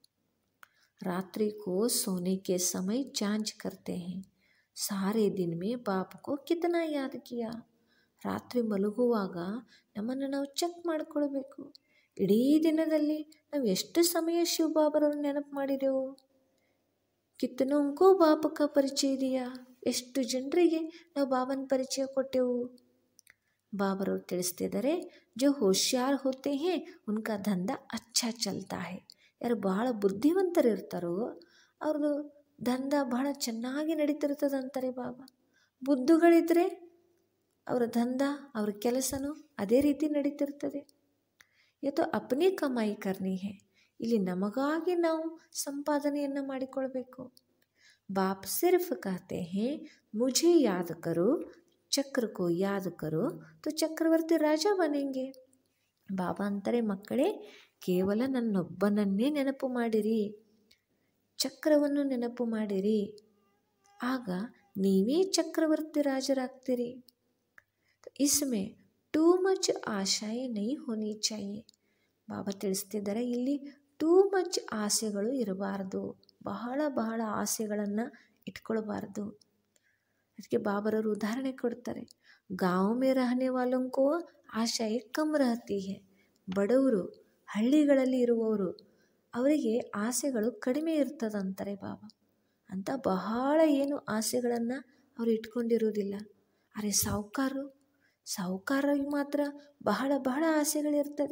रात्रि को सोने के समय जांच करते हैं सारे दिन में बाप को कितना याद किया ರಾತ್ರಿ ಮಲಗುವಾಗ ನಮ್ಮನ್ನು ನಾವು ಚೆಕ್ ಮಾಡಿಕೊಳ್ಬೇಕು ಇಡೀ ದಿನದಲ್ಲಿ ನಾವು ಎಷ್ಟು ಸಮಯ ಶಿವಬಾಬರವ್ರನ್ನ ನೆನಪು ಮಾಡಿದೆವು ಕಿತ್ತನೋಂಕೋ ಬಾಪ ಕಾ ಪರಿಚಯ ಇದೆಯಾ ಎಷ್ಟು ಜನರಿಗೆ ನಾವು ಬಾಬನ ಪರಿಚಯ ಕೊಟ್ಟೆವು ಬಾಬರವ್ರು ತಿಳಿಸ್ತಿದ್ದಾರೆ ಜೋ ಹೋಶ್ಯಾರ್ ಹೋತೆ ಹೇ ಉನ್ಕಾ ದಂಧ ಅಚ್ಚಾ ಚಲ್ತಾ ಹೇ ಯಾರು ಭಾಳ ಬುದ್ಧಿವಂತರು ಇರ್ತಾರೋ ಅವ್ರದ್ದು ದಂಧ ಬಹಳ ಚೆನ್ನಾಗಿ ನಡೀತಿರ್ತದಂತಾರೆ ಬಾಬಾ ಬುದ್ಧುಗಳಿದ್ರೆ ಅವರ ದಂಧ ಅವ್ರ ಕೆಲಸನೂ ಅದೇ ರೀತಿ ನಡೀತಿರ್ತದೆ ಇವತ್ತು ಅಪನೇ ಕಮಾಯಿ ಕರ್ನಿ ಹೇ ಇಲ್ಲಿ ನಮಗಾಗಿ ನಾವು ಸಂಪಾದನೆಯನ್ನು ಮಾಡಿಕೊಳ್ಬೇಕು ಬಾಪ್ ಸಿರ್ಫ್ ಕಹತೆ ಹೇ ಮುझे ಯಾದ್ ಕರೋ ಚಕ್ರ ಕೋ ಯಾದ್ ಕರೋ तो ಚಕ್ರವರ್ತಿ ರಾಜ ಬನೆಂಗೆ ಬಾಬಾ ಅಂತಾರೆ ಮಕ್ಕಳೇ ಕೇವಲ ನನ್ನೊಬ್ಬನನ್ನೇ ನೆನಪು ಮಾಡಿರಿ ಚಕ್ರವನ್ನು ನೆನಪು ಮಾಡಿರಿ ಆಗ ನೀವೇ ಚಕ್ರವರ್ತಿ ರಾಜರಾಗ್ತೀರಿ ಇಸ್ಮೆ ಟೂ ಮಚ್ ಆಶಾಯೇ ನೈ ಹೋನಿ ಚಾಯೆ ಬಾಬಾ ತಿಳಿಸ್ತಿದ್ದಾರೆ ಇಲ್ಲಿ ಟೂ ಮಚ್ ಆಸೆಗಳು ಇರಬಾರ್ದು ಬಹಳ ಬಹಳ ಆಸೆಗಳನ್ನು ಇಟ್ಕೊಳ್ಬಾರ್ದು ಅದಕ್ಕೆ ಬಾಬರವರು ಉದಾಹರಣೆ ಕೊಡ್ತಾರೆ ಗಾಂವ್ ಮೇ ರಹನೆ ವಾಲಂಕೋ ಆಶಾಯೇ ಕಮ್ ರಹತಿ ಹೇ ಬಡವರು ಹಳ್ಳಿಗಳಲ್ಲಿ ಇರುವವರು ಅವರಿಗೆ ಆಸೆಗಳು ಕಡಿಮೆ ಇರ್ತದಂತಾರೆ ಬಾಬಾ ಅಂತ ಬಹಳ ಏನು ಆಸೆಗಳನ್ನು ಅವರು ಇಟ್ಕೊಂಡಿರೋದಿಲ್ಲ ಅರೆ ಸಾಹುಕಾರರು ಸಾಹುಕಾರರಿಗೆ ಮಾತ್ರ ಬಹಳ ಬಹಳ ಆಸೆಗಳಿರ್ತದೆ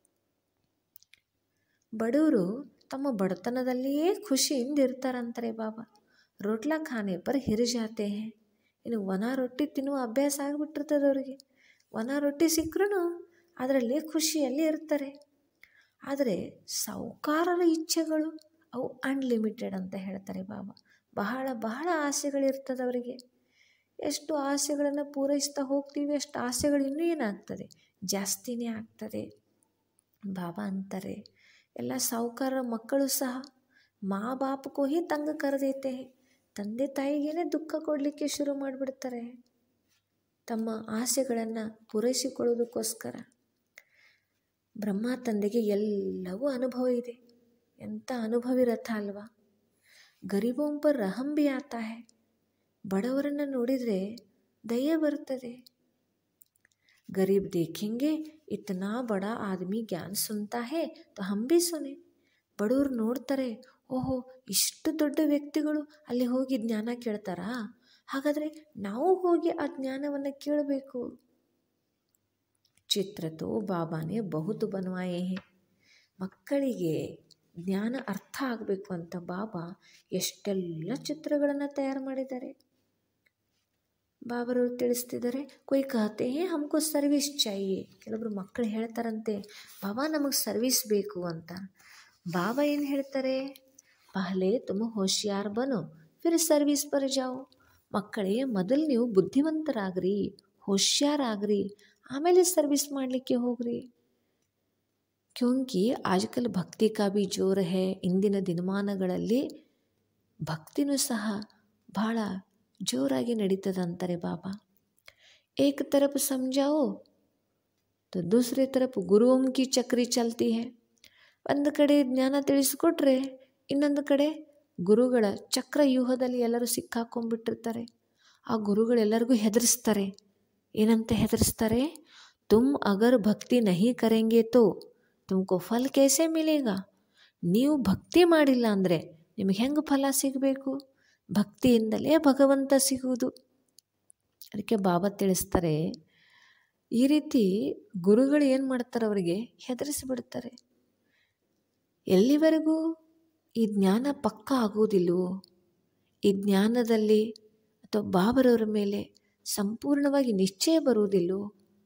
ಬಡವರು ತಮ್ಮ ಬಡತನದಲ್ಲಿಯೇ ಖುಷಿಯಿಂದ ಇರ್ತಾರಂತಾರೆ ಬಾಬಾ ರೋಟ್ಲಾ ಖಾನೆ ಪರ್ ಹಿರ್ ಜಾತೆ ಹೇ ಇನ್ನು ಒಣ ರೊಟ್ಟಿ ತಿನ್ನುವ ಅಭ್ಯಾಸ ಆಗಿಬಿಟ್ಟಿರ್ತದೆ ಅವರಿಗೆ ಒಣ ರೊಟ್ಟಿ ಸಿಕ್ಕರೂ ಅದರಲ್ಲೇ ಖುಷಿಯಲ್ಲಿ ಇರ್ತಾರೆ ಆದರೆ ಸಾಹುಕಾರರ ಇಚ್ಛೆಗಳು ಅವು ಅನ್ಲಿಮಿಟೆಡ್ ಅಂತ ಹೇಳ್ತಾರೆ ಬಾಬಾ ಬಹಳ ಬಹಳ ಆಸೆಗಳಿರ್ತದೆ ಅವರಿಗೆ ಎಷ್ಟು ಆಸೆಗಳನ್ನು ಪೂರೈಸ್ತಾ ಹೋಗ್ತೀವಿ ಅಷ್ಟು ಆಸೆಗಳು ಇನ್ನೂ ಏನಾಗ್ತದೆ ಜಾಸ್ತಿನೇ ಆಗ್ತದೆ ಬಾಬಾ ಅಂತಾರೆ ಎಲ್ಲ ಸಾಹುಕಾರರ ಮಕ್ಕಳು ಸಹ ಮಾ ಬಾಪಕೋ ಹಿ ತಂಗ ಕರೆದೈತೆ ತಂದೆ ತಾಯಿಗೇನೆ ದುಃಖ ಕೊಡಲಿಕ್ಕೆ ಶುರು ಮಾಡಿಬಿಡ್ತಾರೆ ತಮ್ಮ ಆಸೆಗಳನ್ನು ಪೂರೈಸಿಕೊಳ್ಳೋದಕ್ಕೋಸ್ಕರ ಬ್ರಹ್ಮ ತಂದೆಗೆ ಎಲ್ಲವೂ ಅನುಭವ ಇದೆ ಎಂಥ ಅನುಭವಿ ರಥ ಅಲ್ವಾ ಗರೀಬೋಂ ಪರ್ ರಹಂ ಭಿ ಆತಾ ಹೇ ಬಡವರನ್ನು ನೋಡಿದರೆ ದಯೆ ಬರ್ತದೆ ಗರೀಬ್ ದೇಖೆಂಗೆ ಇತನಾ ಬಡ ಆದಮಿ ಜ್ಞಾನ ಸುನ್ತಾ ಹೇ ತೋ ಹಮ್ ಭಿ ಸುನೆ ಬಡವರು ನೋಡ್ತಾರೆ ಓಹೋ ಇಷ್ಟು ದೊಡ್ಡ ವ್ಯಕ್ತಿಗಳು ಅಲ್ಲಿ ಹೋಗಿ ಜ್ಞಾನ ಕೇಳ್ತಾರಾ ಹಾಗಾದರೆ ನಾವು ಹೋಗಿ ಆ ಜ್ಞಾನವನ್ನು ಕೇಳಬೇಕು ಚಿತ್ರ ತೋ ಬಾಬಾನೇ ಬಹುದು ಬನ್ವಾಯೇ ಹೇ ಮಕ್ಕಳಿಗೆ ಜ್ಞಾನ ಅರ್ಥ ಆಗಬೇಕು ಅಂತ ಬಾಬಾ ಎಷ್ಟೆಲ್ಲ ಚಿತ್ರಗಳನ್ನು ತಯಾರು ಮಾಡಿದ್ದಾರೆ ಬಾಬರವರು ತಿಳಿಸ್ತಿದ್ದಾರೆ ಕೊಯ್ ಕಹತೆ ಹಮ್ಕೋ ಸರ್ವಿಸ್ ಚಾಯಿಯೇ ಕೆಲವೊಬ್ರು ಮಕ್ಕಳು ಹೇಳ್ತಾರಂತೆ ಬಾಬಾ ನಮಗೆ ಸರ್ವಿಸ್ ಬೇಕು ಅಂತ ಬಾಬಾ ಏನು ಹೇಳ್ತಾರೆ ಪಹಲೆ ತುಮ ಹೋಶಿಯಾರ್ ಬನು ಫಿರ್ ಸರ್ವಿಸ್ ಪರ್ ಜಾವು ಮಕ್ಕಳೇ ಮೊದಲು ನೀವು ಬುದ್ಧಿವಂತರಾಗ್ರಿ ಹೋಶ್ಯಾರಾಗ್ರಿ ಆಮೇಲೆ ಸರ್ವಿಸ್ ಮಾಡಲಿಕ್ಕೆ ಹೋಗ್ರಿ ಕ್ಯೋಂಕಿ ಆಜ್ಕಲ್ ಭಕ್ತಿ ಕಾ ಬಿ ಜೋರ್ ಹೇ ಇಂದಿನ ದಿನಮಾನಗಳಲ್ಲಿ ಭಕ್ತಿನೂ ಸಹ ಭಾಳ ಜೋರಾಗಿ ನಡೀತದಂತಾರೆ ಬಾಬಾ ಏಕ್ ತರಫ್ ಸಮಜಾओ तो दूसरे तरफ ಗುರುओं की ಚಕ್ರಿ ಚಲ್ತಿ ಹೇ ಒಂದು ಕಡೆ ಜ್ಞಾನ ತಿಳಿಸ್ಕೊಟ್ರೆ ಇನ್ನೊಂದು ಕಡೆ ಗುರುಗಳ ಚಕ್ರ ವ್ಯೂಹದಲ್ಲಿ ಎಲ್ಲರೂ ಸಿಕ್ಕಾಕೊಂಡ್ಬಿಟ್ಟಿರ್ತಾರೆ ಆ ಗುರುಗಳೆಲ್ಲರಿಗೂ ಹೆದರಿಸ್ತಾರೆ ಏನಂತ ಹೆದರಿಸ್ತಾರೆ ತುಮ್ ಅಗರ್ ಭಕ್ತಿ ನಹಿ ಕರೆಂಗೆ ತೋ ತುಮಕೋ ಫಲ್ ಕೇಸೆ ಮಿಲೇಗ ನೀವು ಭಕ್ತಿ ಮಾಡಿಲ್ಲ ಅಂದರೆ ನಿಮಗೆ ಹೆಂಗೆ ಫಲ ಸಿಗಬೇಕು ಭಕ್ತಿಯಿಂದಲೇ ಭಗವಂತ ಸಿಗುವುದು ಅದಕ್ಕೆ ಬಾಬಾ ತಿಳಿಸ್ತಾರೆ ಈ ರೀತಿ ಗುರುಗಳು ಏನು ಮಾಡ್ತಾರೆ ಅವರಿಗೆ ಹೆದರಿಸಿಬಿಡ್ತಾರೆ ಎಲ್ಲಿವರೆಗೂ ಈ ಜ್ಞಾನ ಪಕ್ಕ ಆಗುವುದಿಲ್ಲವೋ ಈ ಜ್ಞಾನದಲ್ಲಿ ಅಥವಾ ಬಾಬರವರ ಮೇಲೆ ಸಂಪೂರ್ಣವಾಗಿ ನಿಶ್ಚಯ ಬರುವುದಿಲ್ಲವೋ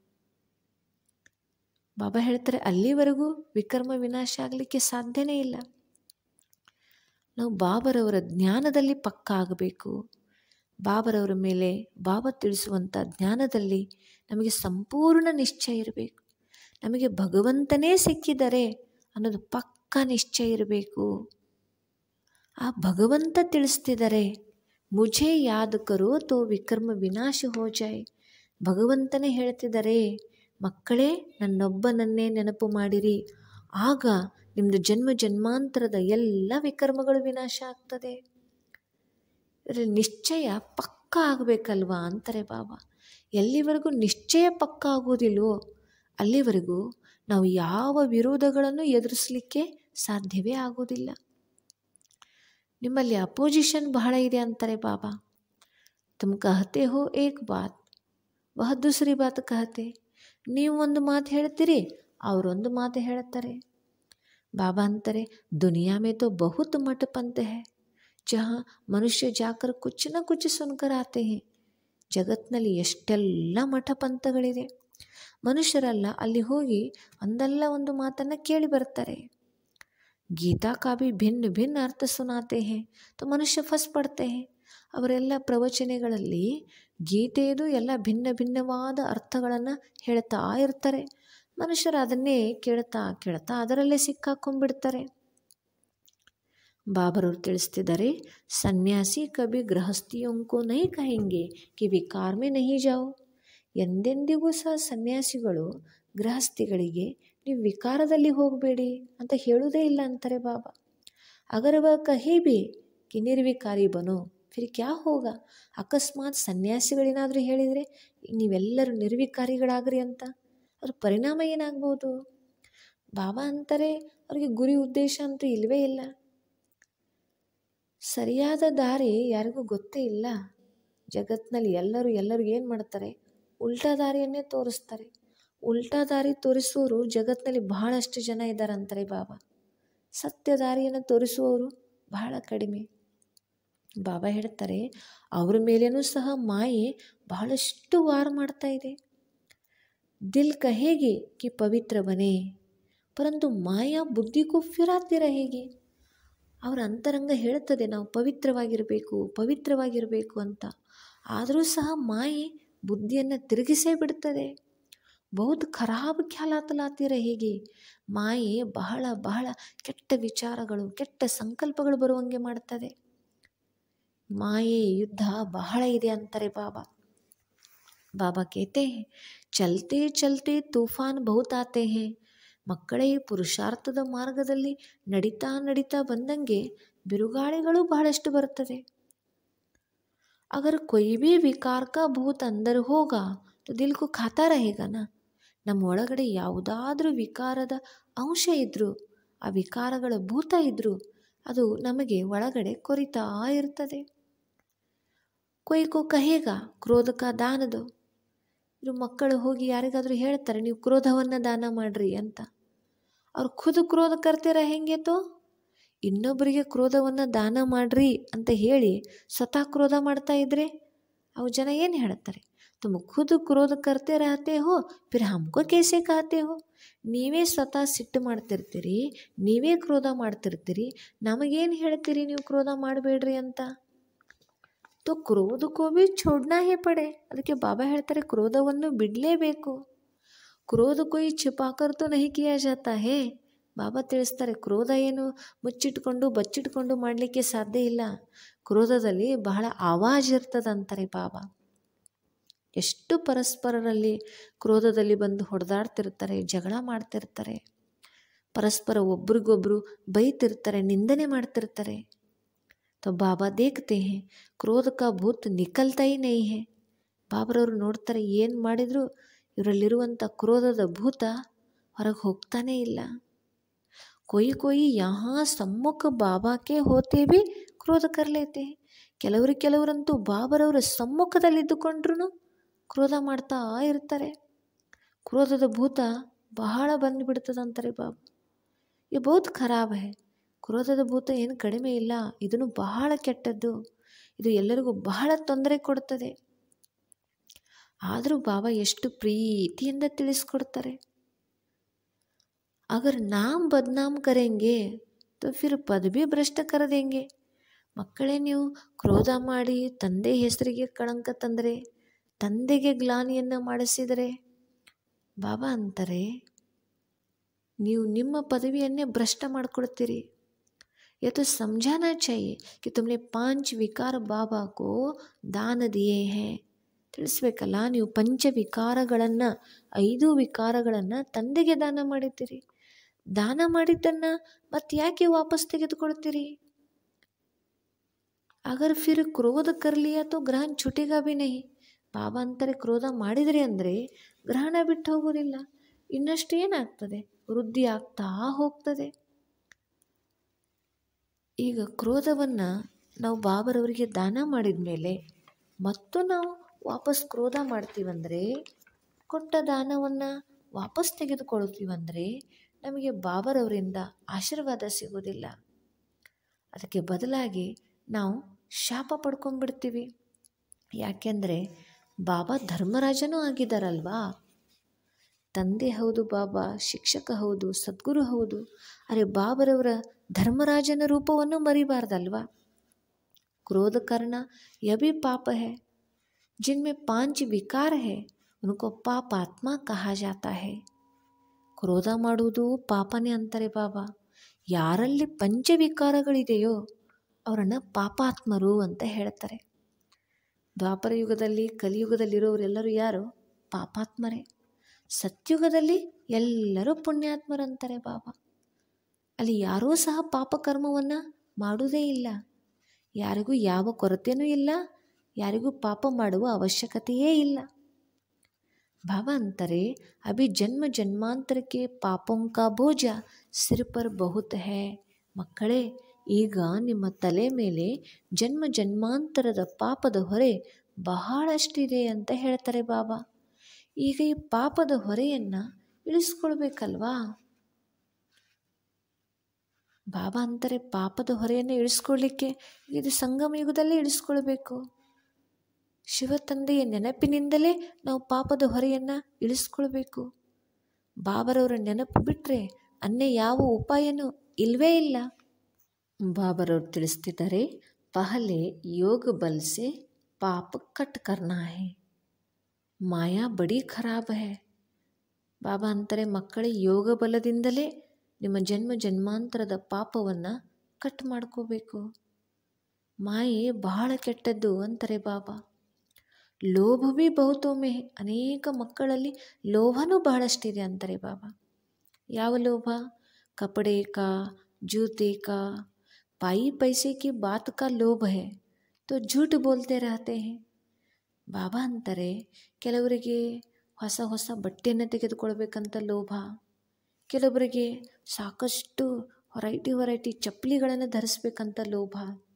ಬಾಬಾ ಹೇಳ್ತಾರೆ ಅಲ್ಲಿವರೆಗೂ ವಿಕರ್ಮ ವಿನಾಶ ಆಗಲಿಕ್ಕೆ ಸಾಧ್ಯನೇ ಇಲ್ಲ ನಾವು ಬಾಬರವರ ಜ್ಞಾನದಲ್ಲಿ ಪಕ್ಕ ಆಗಬೇಕು ಬಾಬರವರ ಮೇಲೆ ಬಾಬಾ ತಿಳಿಸುವಂಥ ಜ್ಞಾನದಲ್ಲಿ ನಮಗೆ ಸಂಪೂರ್ಣ ನಿಶ್ಚಯ ಇರಬೇಕು ನಮಗೆ ಭಗವಂತನೇ ಸಿಕ್ಕಿದರೆ ಅನ್ನೋದು ಪಕ್ಕ ನಿಶ್ಚಯ ಇರಬೇಕು ಆ ಭಗವಂತ ತಿಳಿಸ್ತಿದ್ದಾರೆ ಮುझे ಯಾದ್ ಕರೋ ತೋ ವಿಕರ್ಮ ವಿನಾಶ ಹೋ ಜಾಯ್ ಭಗವಂತನೇ ಹೇಳ್ತಿದ್ದಾರೆ ಮಕ್ಕಳೇ ನನ್ನೊಬ್ಬನನ್ನೇ ನೆನಪು ಮಾಡಿರಿ ಆಗ ನಿಮ್ಮದು ಜನ್ಮ ಜನ್ಮಾಂತರದ ಎಲ್ಲ ವಿಕರ್ಮಗಳು ವಿನಾಶ ಆಗ್ತದೆ ಇದರಲ್ಲಿ ನಿಶ್ಚಯ ಪಕ್ಕ ಆಗಬೇಕಲ್ವಾ ಅಂತಾರೆ ಬಾಬಾ ಎಲ್ಲಿವರೆಗೂ ನಿಶ್ಚಯ ಪಕ್ಕ ಆಗೋದಿಲ್ವೋ ಅಲ್ಲಿವರೆಗೂ ನಾವು ಯಾವ ವಿರೋಧಗಳನ್ನು ಎದುರಿಸಲಿಕ್ಕೆ ಸಾಧ್ಯವೇ ಆಗೋದಿಲ್ಲ ನಿಮ್ಮಲ್ಲಿ ಅಪೋಸಿಷನ್ ಬಹಳ ಇದೆ ಅಂತಾರೆ ಬಾಬಾ ತುಮ್ ಕಹತೆ ಹೋ ಏಕ್ ಬಾತ್ ವಹ ದೂಸರಿ ಬಾತ್ ಕಹತೆ ನೀವು ಒಂದು ಮಾತು ಹೇಳ್ತೀರಿ ಅವರೊಂದು ಮಾತು ಹೇಳ್ತಾರೆ ಬಾಬಾ ಅಂತಾರೆ ದುನಿಯಾ ಮೇ ತೋ ಬಹುತ್ ಮಠ ಪಂಥ ಹೈ ಜहाँ ಮನುಷ್ಯ ಜಾಕರ್ ಕುಚ್ ನ ಕುಚ್ ಸುನ್ಕರ್ ಆತೆ ಹೇ ಜಗತ್ನಲ್ಲಿ ಎಷ್ಟೆಲ್ಲ ಮಠ ಪಂಥಗಳಿದೆ ಮನುಷ್ಯರಲ್ಲ ಅಲ್ಲಿ ಹೋಗಿ ಒಂದಲ್ಲ ಒಂದು ಮಾತನ್ನು ಕೇಳಿ ಬರ್ತಾರೆ ಗೀತಾ ಕಾ ಭಿ ಭಿನ್ನ ಭಿನ್ನ ಅರ್ಥ ಸುನಾತೆ ಹೇ ತೋ ಮನುಷ್ಯ ಫಸ್ ಪಡ್ತೆ ಹೇ ಅವರೆಲ್ಲ ಪ್ರವಚನೆಗಳಲ್ಲಿ ಗೀತೆಯದು ಎಲ್ಲ ಭಿನ್ನ ಭಿನ್ನವಾದ ಅರ್ಥಗಳನ್ನು ಹೇಳ್ತಾ ಇರ್ತಾರೆ ಮನುಷ್ಯರು ಅದನ್ನೇ ಕೇಳ್ತಾ ಕೇಳ್ತಾ ಅದರಲ್ಲೇ ಸಿಕ್ಕಾಕೊಂಡ್ಬಿಡ್ತಾರೆ ಬಾಬರವ್ರು ತಿಳಿಸ್ತಿದ್ದಾರೆ ಸನ್ಯಾಸಿ ಕಭಿ ಗೃಹಸ್ಥಿಯೊಂಕೋ ನಹಿ ಕಹೆಂಗೆ ಕಿ ವಿಕಾರ ಮೇ ನಹಿ ಜಾओ ಎಂದೆಂದಿಗೂ ಸಹ ಸನ್ಯಾಸಿಗಳು ಗೃಹಸ್ಥಿಗಳಿಗೆ ನೀವು ವಿಕಾರದಲ್ಲಿ ಹೋಗಬೇಡಿ ಅಂತ ಹೇಳುವುದೇ ಇಲ್ಲ ಅಂತಾರೆ ಬಾಬಾ ಅಗರ್ ವ ಕಹಿ ಭಿ ಕಿ ನಿರ್ವಿಕಾರಿ ಬನೋ ಫಿರ್ ಕ್ಯಾ ಹೋಗ ಅಕಸ್ಮಾತ್ ಸನ್ಯಾಸಿಗಳೇನಾದರೂ ಹೇಳಿದರೆ ನೀವೆಲ್ಲರೂ ನಿರ್ವಿಕಾರಿಗಳಾಗ್ರಿ ಅಂತ ಅದ್ರ ಪರಿಣಾಮ ಏನಾಗ್ಬೋದು ಬಾಬಾ ಅಂತಾರೆ ಅವ್ರಿಗೆ ಗುರಿ ಉದ್ದೇಶ ಅಂತೂ ಇಲ್ಲವೇ ಇಲ್ಲ ಸರಿಯಾದ ದಾರಿ ಯಾರಿಗೂ ಗೊತ್ತೇ ಇಲ್ಲ ಜಗತ್ತಿನಲ್ಲಿ ಎಲ್ಲರೂ ಎಲ್ಲರಿಗೂ ಏನು ಮಾಡ್ತಾರೆ ಉಲ್ಟಾ ದಾರಿಯನ್ನೇ ತೋರಿಸ್ತಾರೆ ಉಲ್ಟಾ ದಾರಿ ತೋರಿಸುವವರು ಜಗತ್ತಿನಲ್ಲಿ ಬಹಳಷ್ಟು ಜನ ಇದ್ದಾರೆ ಅಂತಾರೆ ಬಾಬಾ ಸತ್ಯ ದಾರಿಯನ್ನು ತೋರಿಸುವವರು ಬಹಳ ಕಡಿಮೆ ಬಾಬಾ ಹೇಳ್ತಾರೆ ಅವ್ರ ಮೇಲೇನೂ ಸಹ ಮಾಯೆ ಬಹಳಷ್ಟು ವಾರ ಮಾಡ್ತಾ ಇದೆ ದಿಲ್ ಕಹೇಗಿ ಕಿ ಪವಿತ್ರ ಬನೆ ಪರಂತು ಮಾಯಾ ಬುದ್ಧಿಗೂ ಫಿರಾತಿ ರಹೇಗಿ ಅವರ ಅಂತರಂಗ ಹೇಳುತ್ತದೆ ನಾವು ಪವಿತ್ರವಾಗಿರಬೇಕು ಪವಿತ್ರವಾಗಿರಬೇಕು ಅಂತ ಆದರೂ ಸಹ ಮಾಯೆ ಬುದ್ಧಿಯನ್ನು ತಿರುಗಿಸೇ ಬಿಡ್ತದೆ ಬಹುತ್ ಖರಾಬ್ ಖ್ಯಾಲಾತಲಾತಿ ರಹೇಗಿ ಮಾಯೆ ಬಹಳ ಬಹಳ ಕೆಟ್ಟ ವಿಚಾರಗಳು ಕೆಟ್ಟ ಸಂಕಲ್ಪಗಳು ಬರುವಂಗೆ ಮಾಡ್ತದೆ ಮಾಯೆ ಯುದ್ಧ ಬಹಳ ಇದೆ ಅಂತಾರೆ ಬಾಬಾ ಬಾಬಾ ಕೇತೆ ಹೇ ಚಲ್ತೆ ಚಲ್ತೆ ತೂಫಾನ್ ಬಹುತ್ ಆತೆ ಹೇ ಮಕ್ಕಳೇ ಈ ಪುರುಷಾರ್ಥದ ಮಾರ್ಗದಲ್ಲಿ ನಡೀತಾ ನಡೀತಾ ಬಂದಂಗೆ ಬಿರುಗಾಳಿಗಳು ಬಹಳಷ್ಟು ಬರ್ತದೆ ಅಗರ್ ಕೊಯ್ ಭೀ ವಿಕಾರ ಕಾ ಭೂತ್ ಅಂದರ್ ಹೋಗ तो ದಿಲ್ ಕೋ ಖಾತಾ रहेगा ನಾ ನಮ್ಮ ಒಳಗಡೆ ಯಾವುದಾದ್ರೂ ವಿಕಾರದ ಅಂಶ ಇದ್ದರೂ ಆ ವಿಕಾರಗಳ ಭೂತ ಇದ್ದರೂ ಅದು ನಮಗೆ ಒಳಗಡೆ ಕೊರಿತಾ ಇರ್ತದೆ ಕೊಯ್ ಕೋ ಕಹೇಗ ಕ್ರೋಧಕ ದಾನದು ಇದು ಮಕ್ಕಳು ಹೋಗಿ ಯಾರಿಗಾದರೂ ಹೇಳ್ತಾರೆ ನೀವು ಕ್ರೋಧವನ್ನು ದಾನ ಮಾಡ್ರಿ ಅಂತ ಅವ್ರು ಖುದ್ ಕ್ರೋಧ ಕರ್ತೀರ ಹೆಂಗೆ ತೋ ಇನ್ನೊಬ್ಬರಿಗೆ ಕ್ರೋಧವನ್ನು ದಾನ ಮಾಡ್ರಿ ಅಂತ ಹೇಳಿ ಸ್ವತಃ ಕ್ರೋಧ ಮಾಡ್ತಾ ಇದ್ರೆ ಅವು ಜನ ಏನು ಹೇಳ್ತಾರೆ ತುಮ್ ಖುದ್ ಕ್ರೋಧ ಕರ್ತೆ ರಹತೆ ಹೋ ಫಿರ್ ಹಮ್ಕೋ ಕೇಸೆ ಕಹತೆ ಹೋ ನೀವೇ ಸ್ವತಃ ಸಿಟ್ಟು ಮಾಡ್ತಿರ್ತೀರಿ ನೀವೇ ಕ್ರೋಧ ಮಾಡ್ತಿರ್ತೀರಿ ನಮಗೇನು ಹೇಳ್ತೀರಿ ನೀವು ಕ್ರೋಧ ಮಾಡಬೇಡ್ರಿ ಅಂತ ತೋ ಕ್ರೋಧಕ್ಕೋ ಭೀ ಛೋಡ್ನಾ ಹೇ ಪಡೆ ಅದಕ್ಕೆ ಬಾಬಾ ಹೇಳ್ತಾರೆ ಕ್ರೋಧವನ್ನು ಬಿಡಲೇಬೇಕು ಕ್ರೋಧ ಕೊಯ್ छिपाकर तो नहीं किया जाता है ಬಾಬಾ ತಿಳಿಸ್ತಾರೆ ಕ್ರೋಧ ಏನು ಮುಚ್ಚಿಟ್ಕೊಂಡು ಬಚ್ಚಿಟ್ಕೊಂಡು ಮಾಡಲಿಕ್ಕೆ ಸಾಧ್ಯ ಇಲ್ಲ ಕ್ರೋಧದಲ್ಲಿ ಬಹಳ ಆವಾಜ್ ಇರ್ತದಂತಾರೆ ಬಾಬಾ ಎಷ್ಟು ಪರಸ್ಪರರಲ್ಲಿ ಕ್ರೋಧದಲ್ಲಿ ಬಂದು ಹೊಡೆದಾಡ್ತಿರ್ತಾರೆ ಜಗಳ ಮಾಡ್ತಿರ್ತಾರೆ ಪರಸ್ಪರ ಒಬ್ರಿಗೊಬ್ರು ಬೈತಿರ್ತಾರೆ ನಿಂದನೆ ಮಾಡ್ತಿರ್ತಾರೆ तो ಬಾಬಾ ದೇಖ್ತೆ ಹೇ ಕ್ರೋಧ ಕಾ ಭೂತ್ ನಿಕಲ್ತಾ ಹಿ ನಹಿ ಹೇ ಬಾಬರವರು ನೋಡ್ತಾರೆ ಏನು ಮಾಡಿದರೂ ಇವರಲ್ಲಿರುವಂಥ ಕ್ರೋಧದ ಭೂತ ಹೊರಗೆ ಹೋಗ್ತಾನೇ ಇಲ್ಲ ಕೊಯ್ ಕೊಯ್ ಯಹಾ ಸಮ್ಮುಖ ಬಾಬಾಕ್ಕೆ ಹೋತೆ ಭೀ ಕ್ರೋಧ ಕರ್ಲೇತೆ ಕೆಲವರು ಕೆಲವರಂತೂ ಬಾಬರವರ ಸಮ್ಮುಖದಲ್ಲಿದ್ದುಕೊಂಡ್ರೂ ಕ್ರೋಧ ಮಾಡ್ತಾ ಇರ್ತಾರೆ ಕ್ರೋಧದ ಭೂತ ಬಹಳ ಬಂದುಬಿಡ್ತದಂತಾರೆ ಬಾಬಾ ಇದು ಬಹುತ್ ಖರಾಬ್ ಹೇ ಕ್ರೋಧದ ಭೂತ ಏನು ಕಡಿಮೆ ಇಲ್ಲ ಇದನ್ನು ಬಹಳ ಕೆಟ್ಟದ್ದು ಇದು ಎಲ್ಲರಿಗೂ ಬಹಳ ತೊಂದರೆ ಕೊಡ್ತದೆ ಆದರೂ ಬಾಬಾ ಎಷ್ಟು ಪ್ರೀತಿಯಿಂದ ತಿಳಿಸ್ಕೊಡ್ತಾರೆ ಅಗರ್ ನಾಮ್ ಬದ್ನಾಮ್ ಕರೆಂಗೆ ತೋ ಫಿರ್ ಪದ್ ಭಿ ಭ್ರಷ್ಟ ಕರ ದೇಂಗೆ ಮಕ್ಕಳೇ ನೀವು ಕ್ರೋಧ ಮಾಡಿ ತಂದೆ ಹೆಸರಿಗೆ ಕಳಂಕ ತಂದರೆ ತಂದೆಗೆ ಗ್ಲಾನಿಯನ್ನು ಮಾಡಿಸಿದರೆ ಬಾಬಾ ಅಂತಾರೆ ನೀವು ನಿಮ್ಮ ಪದವಿಯನ್ನೇ ಭ್ರಷ್ಟ ಮಾಡಿಕೊಡ್ತೀರಿ ये तो समझाना चाहिए कि तुमने पांच विकार बाबा को दान दिए हैं ತಿಳಿಸ್ಬೇಕಲ್ಲ ನೀವು ಪಂಚ ವಿಕಾರಗಳನ್ನು ಐದು ವಿಕಾರಗಳನ್ನು ತಂದೆಗೆ ದಾನ ಮಾಡಿದ್ದೀರಿ ದಾನ ಮಾಡಿದ್ದನ್ನು ಮತ್ತೆ ಯಾಕೆ ವಾಪಸ್ ತೆಗೆದುಕೊಳ್ತೀರಿ ಅಗರ್ ಫಿರ್ ಕ್ರೋಧ ಕರ್ಲಿಯಾ ತೋ ಗ್ರಹಣ छूटेगा भी नहीं ಬಾಬಾ ಅಂತಾರೆ ಕ್ರೋಧ ಮಾಡಿದ್ರಿ ಅಂದರೆ ಗ್ರಹಣ ಬಿಟ್ಟು ಹೋಗೋದಿಲ್ಲ ಇನ್ನಷ್ಟು ಏನಾಗ್ತದೆ ವೃದ್ಧಿ ಆಗ್ತಾ ಹೋಗ್ತದೆ ಈಗ ಕ್ರೋಧವನ್ನು ನಾವು ಬಾಬರವರಿಗೆ ದಾನ ಮಾಡಿದ ಮೇಲೆ ಮತ್ತು ನಾವು ವಾಪಸ್ ಕ್ರೋಧ ಮಾಡ್ತೀವಂದರೆ ಕೊಟ್ಟ ದಾನವನ್ನು ವಾಪಸ್ ತೆಗೆದುಕೊಳ್ತೀವಂದರೆ ನಮಗೆ ಬಾಬರವರಿಂದ ಆಶೀರ್ವಾದ ಸಿಗೋದಿಲ್ಲ ಅದಕ್ಕೆ ಬದಲಾಗಿ ನಾವು ಶಾಪ ಪಡ್ಕೊಂಡ್ಬಿಡ್ತೀವಿ ಯಾಕೆಂದರೆ ಬಾಬಾ ಧರ್ಮರಾಜನೂ ಆಗಿದ್ದಾರಲ್ವಾ ತಂದೆ ಹೌದು ಬಾಬಾ ಶಿಕ್ಷಕ ಹೌದು ಸದ್ಗುರು ಹೌದು ಅರೆ ಬಾಬರವರ ಧರ್ಮರಾಜನ ರೂಪವನ್ನು ಮರಿಬಾರ್ದಲ್ವಾ क्रोध करना यह भी पाप है जिनमें पांच विकार है उनको पाप आत्मा कहा जाता है ಕ್ರೋಧ ಮಾಡುವುದು ಪಾಪನೇ ಅಂತಾರೆ ಬಾಬಾ ಯಾರಲ್ಲಿ ಪಂಚವಿಕಾರಗಳಿದೆಯೋ ಅವರನ್ನು ಪಾಪಾತ್ಮರು ಅಂತ ಹೇಳ್ತಾರೆ ದ್ವಾಪರ ಯುಗದಲ್ಲಿ ಕಲಿಯುಗದಲ್ಲಿರೋರೆಲ್ಲರೂ ಯಾರು ಪಾಪಾತ್ಮರೇ ಸತ್ಯುಗದಲ್ಲಿ ಎಲ್ಲರೂ ಪುಣ್ಯಾತ್ಮರಂತಾರೆ ಬಾಬಾ ಅಲ್ಲಿ ಯಾರೂ ಸಹ ಪಾಪಕರ್ಮವನ್ನು ಮಾಡುವುದೇ ಇಲ್ಲ ಯಾರಿಗೂ ಯಾವ ಕೊರತೆಯೂ ಇಲ್ಲ ಯಾರಿಗೂ ಪಾಪ ಮಾಡುವ ಅವಶ್ಯಕತೆಯೇ ಇಲ್ಲ ಬಾಬಾ ಅಂತಾರೆ ಅಭಿ ಜನ್ಮ ಜನ್ಮಾಂತರಕ್ಕೆ ಪಾಪಂ ಕಾ ಬೋಜ ಸಿರ್ ಪರ್ ಬಹುತ್ ಹೇ ಮಕ್ಕಳೇ ಈಗ ನಿಮ್ಮ ತಲೆ ಮೇಲೆ ಜನ್ಮ ಜನ್ಮಾಂತರದ ಪಾಪದ ಹೊರೆ ಬಹಳಷ್ಟಿದೆ ಅಂತ ಹೇಳ್ತಾರೆ ಬಾಬಾ ಈಗ ಈ ಪಾಪದ ಹೊರೆಯನ್ನು ಇಳಿಸ್ಕೊಳ್ಬೇಕಲ್ವಾ ಬಾಬಾ ಅಂತಾರೆ ಪಾಪದ ಹೊರೆಯನ್ನು ಇಳಿಸ್ಕೊಳ್ಳಿಕ್ಕೆ ಇದು ಸಂಗಮ ಯುಗದಲ್ಲೇ ಇಳಿಸ್ಕೊಳ್ಬೇಕು ಶಿವ ತಂದೆಯ ನೆನಪಿನಿಂದಲೇ ನಾವು ಪಾಪದ ಹೊರೆಯನ್ನು ಇಳಿಸ್ಕೊಳ್ಬೇಕು ಬಾಬರವರ ನೆನಪು ಬಿಟ್ಟರೆ ಅನ್ಯ ಯಾವ ಉಪಾಯನೂ ಇಲ್ವೇ ಇಲ್ಲ ಬಾಬರವ್ರು ತಿಳಿಸ್ತಿದ್ದಾರೆ ಪಹಲೆ ಯೋಗ ಬಲ್ से ಪಾಪ ಕಟ್ ಕರ್ನಾ ಹೇ ಮಾಯಾ ಬಡಿ ಖರಾಬ್ ಹೇ ಬಾಬಾ ಅಂತಾರೆ ಮಕ್ಕಳೇ ಯೋಗ ಬಲದಿಂದಲೇ ನಿಮ್ಮ ಜನ್ಮ ಜನ್ಮಾಂತರದ ಪಾಪವನ್ನು ಕಟ್ ಮಾಡ್ಕೋಬೇಕು ಮಾಯೆ ಬಹಳ ಕೆಟ್ಟದ್ದು ಅಂತಾರೆ ಬಾಬಾ ಲೋಭವೇ ಬಹುತೊಮ್ಮೆ ಅನೇಕ ಮಕ್ಕಳಲ್ಲಿ ಲೋಭನೂ ಬಹಳಷ್ಟಿದೆ ಅಂತಾರೆ ಬಾಬಾ ಯಾವ ಲೋಭ ಕಪಡೆ ಕಾ ಜೂತೆ ಕಾ ಪಾಯಿ पैसे की बात का लोभ है तो झूठ बोलते रहते हैं ಬಾಬಾ ಅಂತಾರೆ ಕೆಲವರಿಗೆ ಹೊಸ ಹೊಸ ಬಟ್ಟೆಯನ್ನು ತೆಗೆದುಕೊಳ್ಬೇಕಂತ ಲೋಭ ಕೆಲವರಿಗೆ ಸಾಕಷ್ಟು ಹೊರೈಟಿ ಹೊರೈಟಿ ಚಪ್ಪಲಿಗಳನ್ನು ಧರಿಸ್ಬೇಕಂತ ಲೋಭ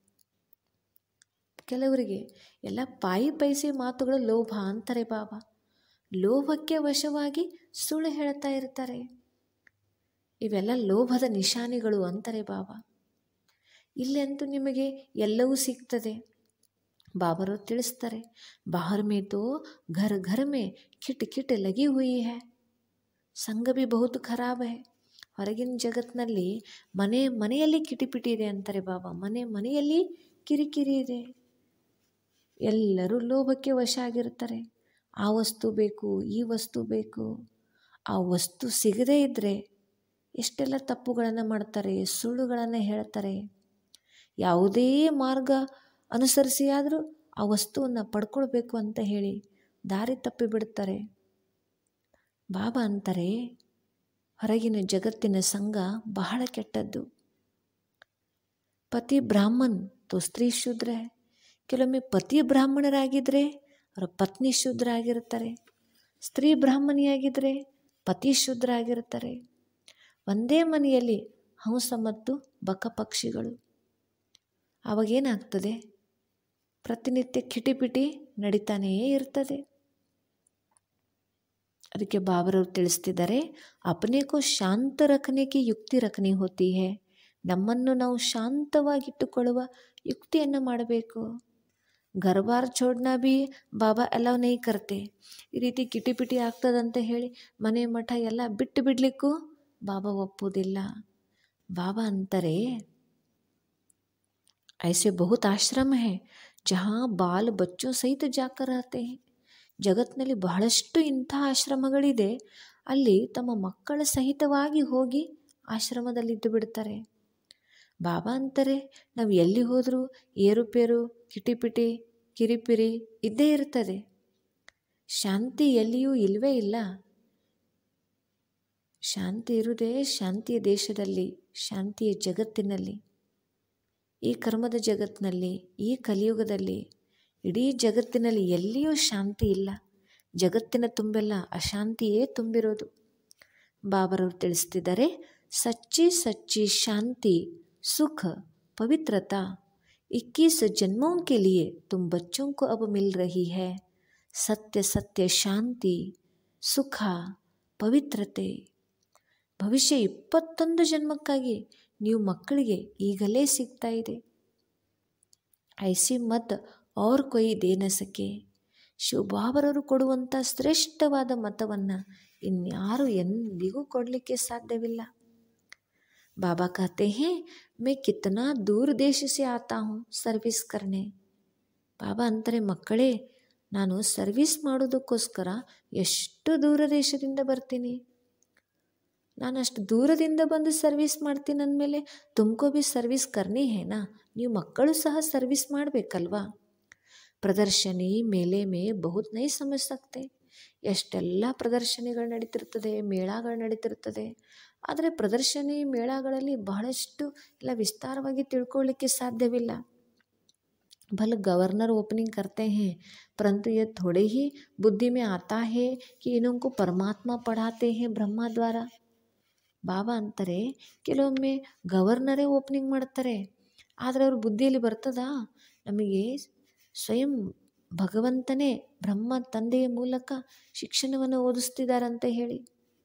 ಕೆಲವರಿಗೆ ಎಲ್ಲ ಪಾಯಿ ಪೈಸೆ ಮಾತುಗಳ ಲೋಭ ಅಂತಾರೆ ಬಾಬಾ ಲೋಭಕ್ಕೆ ವಶವಾಗಿ ಸುಳ್ಳು ಹೇಳ್ತಾ ಇರ್ತಾರೆ ಇವೆಲ್ಲ ಲೋಭದ ನಿಶಾನಿಗಳು ಅಂತಾರೆ ಬಾಬಾ ಇಲ್ಲಂತೂ ನಿಮಗೆ ಎಲ್ಲವೂ ಸಿಗ್ತದೆ ಬಾಬರು ತಿಳಿಸ್ತಾರೆ ಬಾಹರ್ ಮೇ ತೋ ಘರ್ ಘರ್ ಮೇ ಕಿಟ್ ಕಿಟ್ ಲಗಿ ಹುಯಿ ಹೈ ಸಂಘ ಬಿ ಬಹುತ್ ಖರಾಬ್ ಹೈ ಹೊರಗಿನ ಜಗತ್ತಿನಲ್ಲಿ ಮನೆ ಮನೆಯಲ್ಲಿ ಕಿಟಿಪಿಟಿ ಇದೆ ಅಂತಾರೆ ಬಾಬಾ ಮನೆ ಮನೆಯಲ್ಲಿ ಕಿರಿಕಿರಿ ಇದೆ ಎಲ್ಲರೂ ಲೋಭಕ್ಕೆ ವಶ ಆಗಿರ್ತಾರೆ ಆ ವಸ್ತು ಬೇಕು ಈ ವಸ್ತು ಬೇಕು ಆ ವಸ್ತು ಸಿಗದೇ ಇದ್ದರೆ ಎಷ್ಟೆಲ್ಲ ತಪ್ಪುಗಳನ್ನು ಮಾಡ್ತಾರೆ ಸುಳ್ಳುಗಳನ್ನು ಹೇಳ್ತಾರೆ ಯಾವುದೇ ಮಾರ್ಗ ಅನುಸರಿಸಿ ಆದರೂ ಆ ವಸ್ತುವನ್ನು ಪಡ್ಕೊಳ್ಬೇಕು ಅಂತ ಹೇಳಿ ದಾರಿ ತಪ್ಪಿ ಬಿಡ್ತಾರೆ ಬಾಬಾ ಅಂತಾರೆ ಹೊರಗಿನ ಜಗತ್ತಿನ ಸಂಘ ಬಹಳ ಕೆಟ್ಟದ್ದು ಪತಿ ಬ್ರಾಹ್ಮಣ್ ತೋ ಸ್ತ್ರೀ ಶೂದ್ರ ಕೆಲವೊಮ್ಮೆ ಪತಿ ಬ್ರಾಹ್ಮಣರಾಗಿದ್ದರೆ ಅವರ ಪತ್ನಿ ಶೂದ್ರ ಆಗಿರ್ತಾರೆ ಸ್ತ್ರೀ ಬ್ರಾಹ್ಮಣಿಯಾಗಿದ್ದರೆ ಪತಿ ಶೂದ್ರ ಆಗಿರ್ತಾರೆ ಒಂದೇ ಮನೆಯಲ್ಲಿ ಹಂಸ ಮತ್ತು ಬಕ ಪಕ್ಷಿಗಳು ಆವಾಗೇನಾಗ್ತದೆ ಪ್ರತಿನಿತ್ಯ ಕಿಟಿಪಿಟಿ ನಡೀತಾನೇ ಇರ್ತದೆ ಅದಕ್ಕೆ ಬಾಬರವ್ರು ತಿಳಿಸ್ತಿದ್ದಾರೆ ಅಪನೇಕೋ ಶಾಂತ ರಖನೆಗೆ ಯುಕ್ತಿ ರಖನೆ ಹೋತಿ ಹೇ ನಮ್ಮನ್ನು ನಾವು ಶಾಂತವಾಗಿಟ್ಟುಕೊಳ್ಳುವ ಯುಕ್ತಿಯನ್ನು ಮಾಡಬೇಕು ಗರ್ಬಾರ್ ಛೋಡ್ನ ಬಿ ಬಾಬಾ ಅಲವ್ ನೈ ಕರ್ತೆ ಈ ರೀತಿ ಕಿಟಿಪಿಟಿ ಆಗ್ತದಂತ ಹೇಳಿ ಮನೆ ಮಠ ಎಲ್ಲ ಬಿಟ್ಟು ಬಿಡಲಿಕ್ಕೂ ಬಾಬಾ ಒಪ್ಪುವುದಿಲ್ಲ ಬಾಬಾ ಅಂತಾರೆ ऐसे बहुत आश्रम है जहाँ ಬಾಲ್ ಬಚ್ಚೋ ಸಹಿತ ಜಾಕರ್ रहते हैं ಜಗತ್ತಿನಲ್ಲಿ ಬಹಳಷ್ಟು ಇಂಥ ಆಶ್ರಮಗಳಿದೆ ಅಲ್ಲಿ ತಮ್ಮ ಮಕ್ಕಳ ಸಹಿತವಾಗಿ ಹೋಗಿ ಆಶ್ರಮದಲ್ಲಿದ್ದು ಬಿಡ್ತಾರೆ ಬಾಬಾ ಅಂತಾರೆ ನಾವು ಎಲ್ಲಿ ಹೋದರೂ ಏರುಪೇರು ಕಿಟಿಪಿಟಿ ಕಿರಿಪಿರಿ ಇದ್ದೇ ಇರ್ತದೆ ಶಾಂತಿ ಎಲ್ಲಿಯೂ ಇಲ್ಲವೇ ಇಲ್ಲ ಶಾಂತಿ ಇರುವುದೇ ಶಾಂತಿಯ ದೇಶದಲ್ಲಿ ಶಾಂತಿಯ ಜಗತ್ತಿನಲ್ಲಿ ಈ ಕರ್ಮದ ಜಗತ್ತಿನಲ್ಲಿ ಈ ಕಲಿಯುಗದಲ್ಲಿ ಇಡೀ ಜಗತ್ತಿನಲ್ಲಿ ಎಲ್ಲಿಯೂ ಶಾಂತಿ ಇಲ್ಲ ಜಗತ್ತಿನ ತುಂಬೆಲ್ಲ ಅಶಾಂತಿಯೇ ತುಂಬಿರೋದು ಬಾಬರವ್ರು ತಿಳಿಸ್ತಿದ್ದಾರೆ ಸಚ್ಚಿ ಸಚ್ಚಿ ಶಾಂತಿ ಸುಖ पवित्रता 21 जन्मों के लिए तुम बच्चों को अब मिल रही है सत्य सत्य शांति ಸುಖ ಪವಿತ್ರತೆ ಭವಿಷ್ಯ ಇಪ್ಪತ್ತೊಂದು ಜನ್ಮಕ್ಕಾಗಿ ನೀವು ಮಕ್ಕಳಿಗೆ ಈಗಲೇ ಸಿಗ್ತಾ ಇದೆ ಐಸಿ ಮತ್ ಅವ್ರ ಕೊಯ್ ದೇನ ಸಕೆ ಶಿವಬಾಬರವರು ಕೊಡುವಂಥ ಶ್ರೇಷ್ಠವಾದ ಮತವನ್ನು ಇನ್ಯಾರು ಎಂದಿಗೂ ಕೊಡಲಿಕ್ಕೆ ಸಾಧ್ಯವಿಲ್ಲ बाबा कहते हैं मैं कितना दूर देश से आता हूँ ಸರ್ವಿಸ್ करने ಬಾಬಾ ಅಂತಾರೆ ಮಕ್ಕಳೇ ನಾನು ಸರ್ವಿಸ್ ಮಾಡೋದಕ್ಕೋಸ್ಕರ ಎಷ್ಟು ದೂರ ದೇಶದಿಂದ ಬರ್ತೀನಿ ನಾನು ಅಷ್ಟು ದೂರದಿಂದ ಬಂದು ಸರ್ವಿಸ್ ಮಾಡ್ತೀನಿ ಅಂದಮೇಲೆ ತುಮಕೋ ಭೀ ಸರ್ವಿಸ್ ಕರ್ನಿ ಹೇನಾ ನೀವು ಮಕ್ಕಳು ಸಹ ಸರ್ವಿಸ್ ಮಾಡಬೇಕಲ್ವಾ ಪ್ರದರ್ಶನಿ ಮೇಲೆ ಮೇ ಬಹುತ್ ನೈ ಸಮಜ್ ಸಕ್ತೆ ಎಷ್ಟೆಲ್ಲ ಪ್ರದರ್ಶನಿಗಳು ನಡೀತಿರ್ತದೆ ಮೇಳಗಳು ನಡೀತಿರ್ತದೆ ಆದರೆ ಪ್ರದರ್ಶನಿ ಮೇಳಗಳಲ್ಲಿ ಬಹಳಷ್ಟು ಎಲ್ಲ ವಿಸ್ತಾರವಾಗಿ ತಿಳ್ಕೊಳ್ಳಿಕ್ಕೆ ಸಾಧ್ಯವಿಲ್ಲ भले गवर्नर ओपनिंग करते हैं परंतु ये थोड़े ही बुद्धि में आता है कि इनको परमात्मा पढ़ाते हैं ಬ್ರಹ್ಮ ದ್ವಾರ ಬಾಬಾ ಅಂತಾರೆ ಕೆಲವೊಮ್ಮೆ ಗವರ್ನರೇ ಓಪನಿಂಗ್ ಮಾಡ್ತಾರೆ ಆದರೆ ಅವ್ರ ಬುದ್ಧಿಯಲ್ಲಿ ಬರ್ತದಾ ನಮಗೆ ಸ್ವಯಂ ಭಗವಂತನೇ ಬ್ರಹ್ಮ ತಂದೆಯ ಮೂಲಕ ಶಿಕ್ಷಣವನ್ನು ಓದಿಸ್ತಿದ್ದಾರಂತ ಹೇಳಿ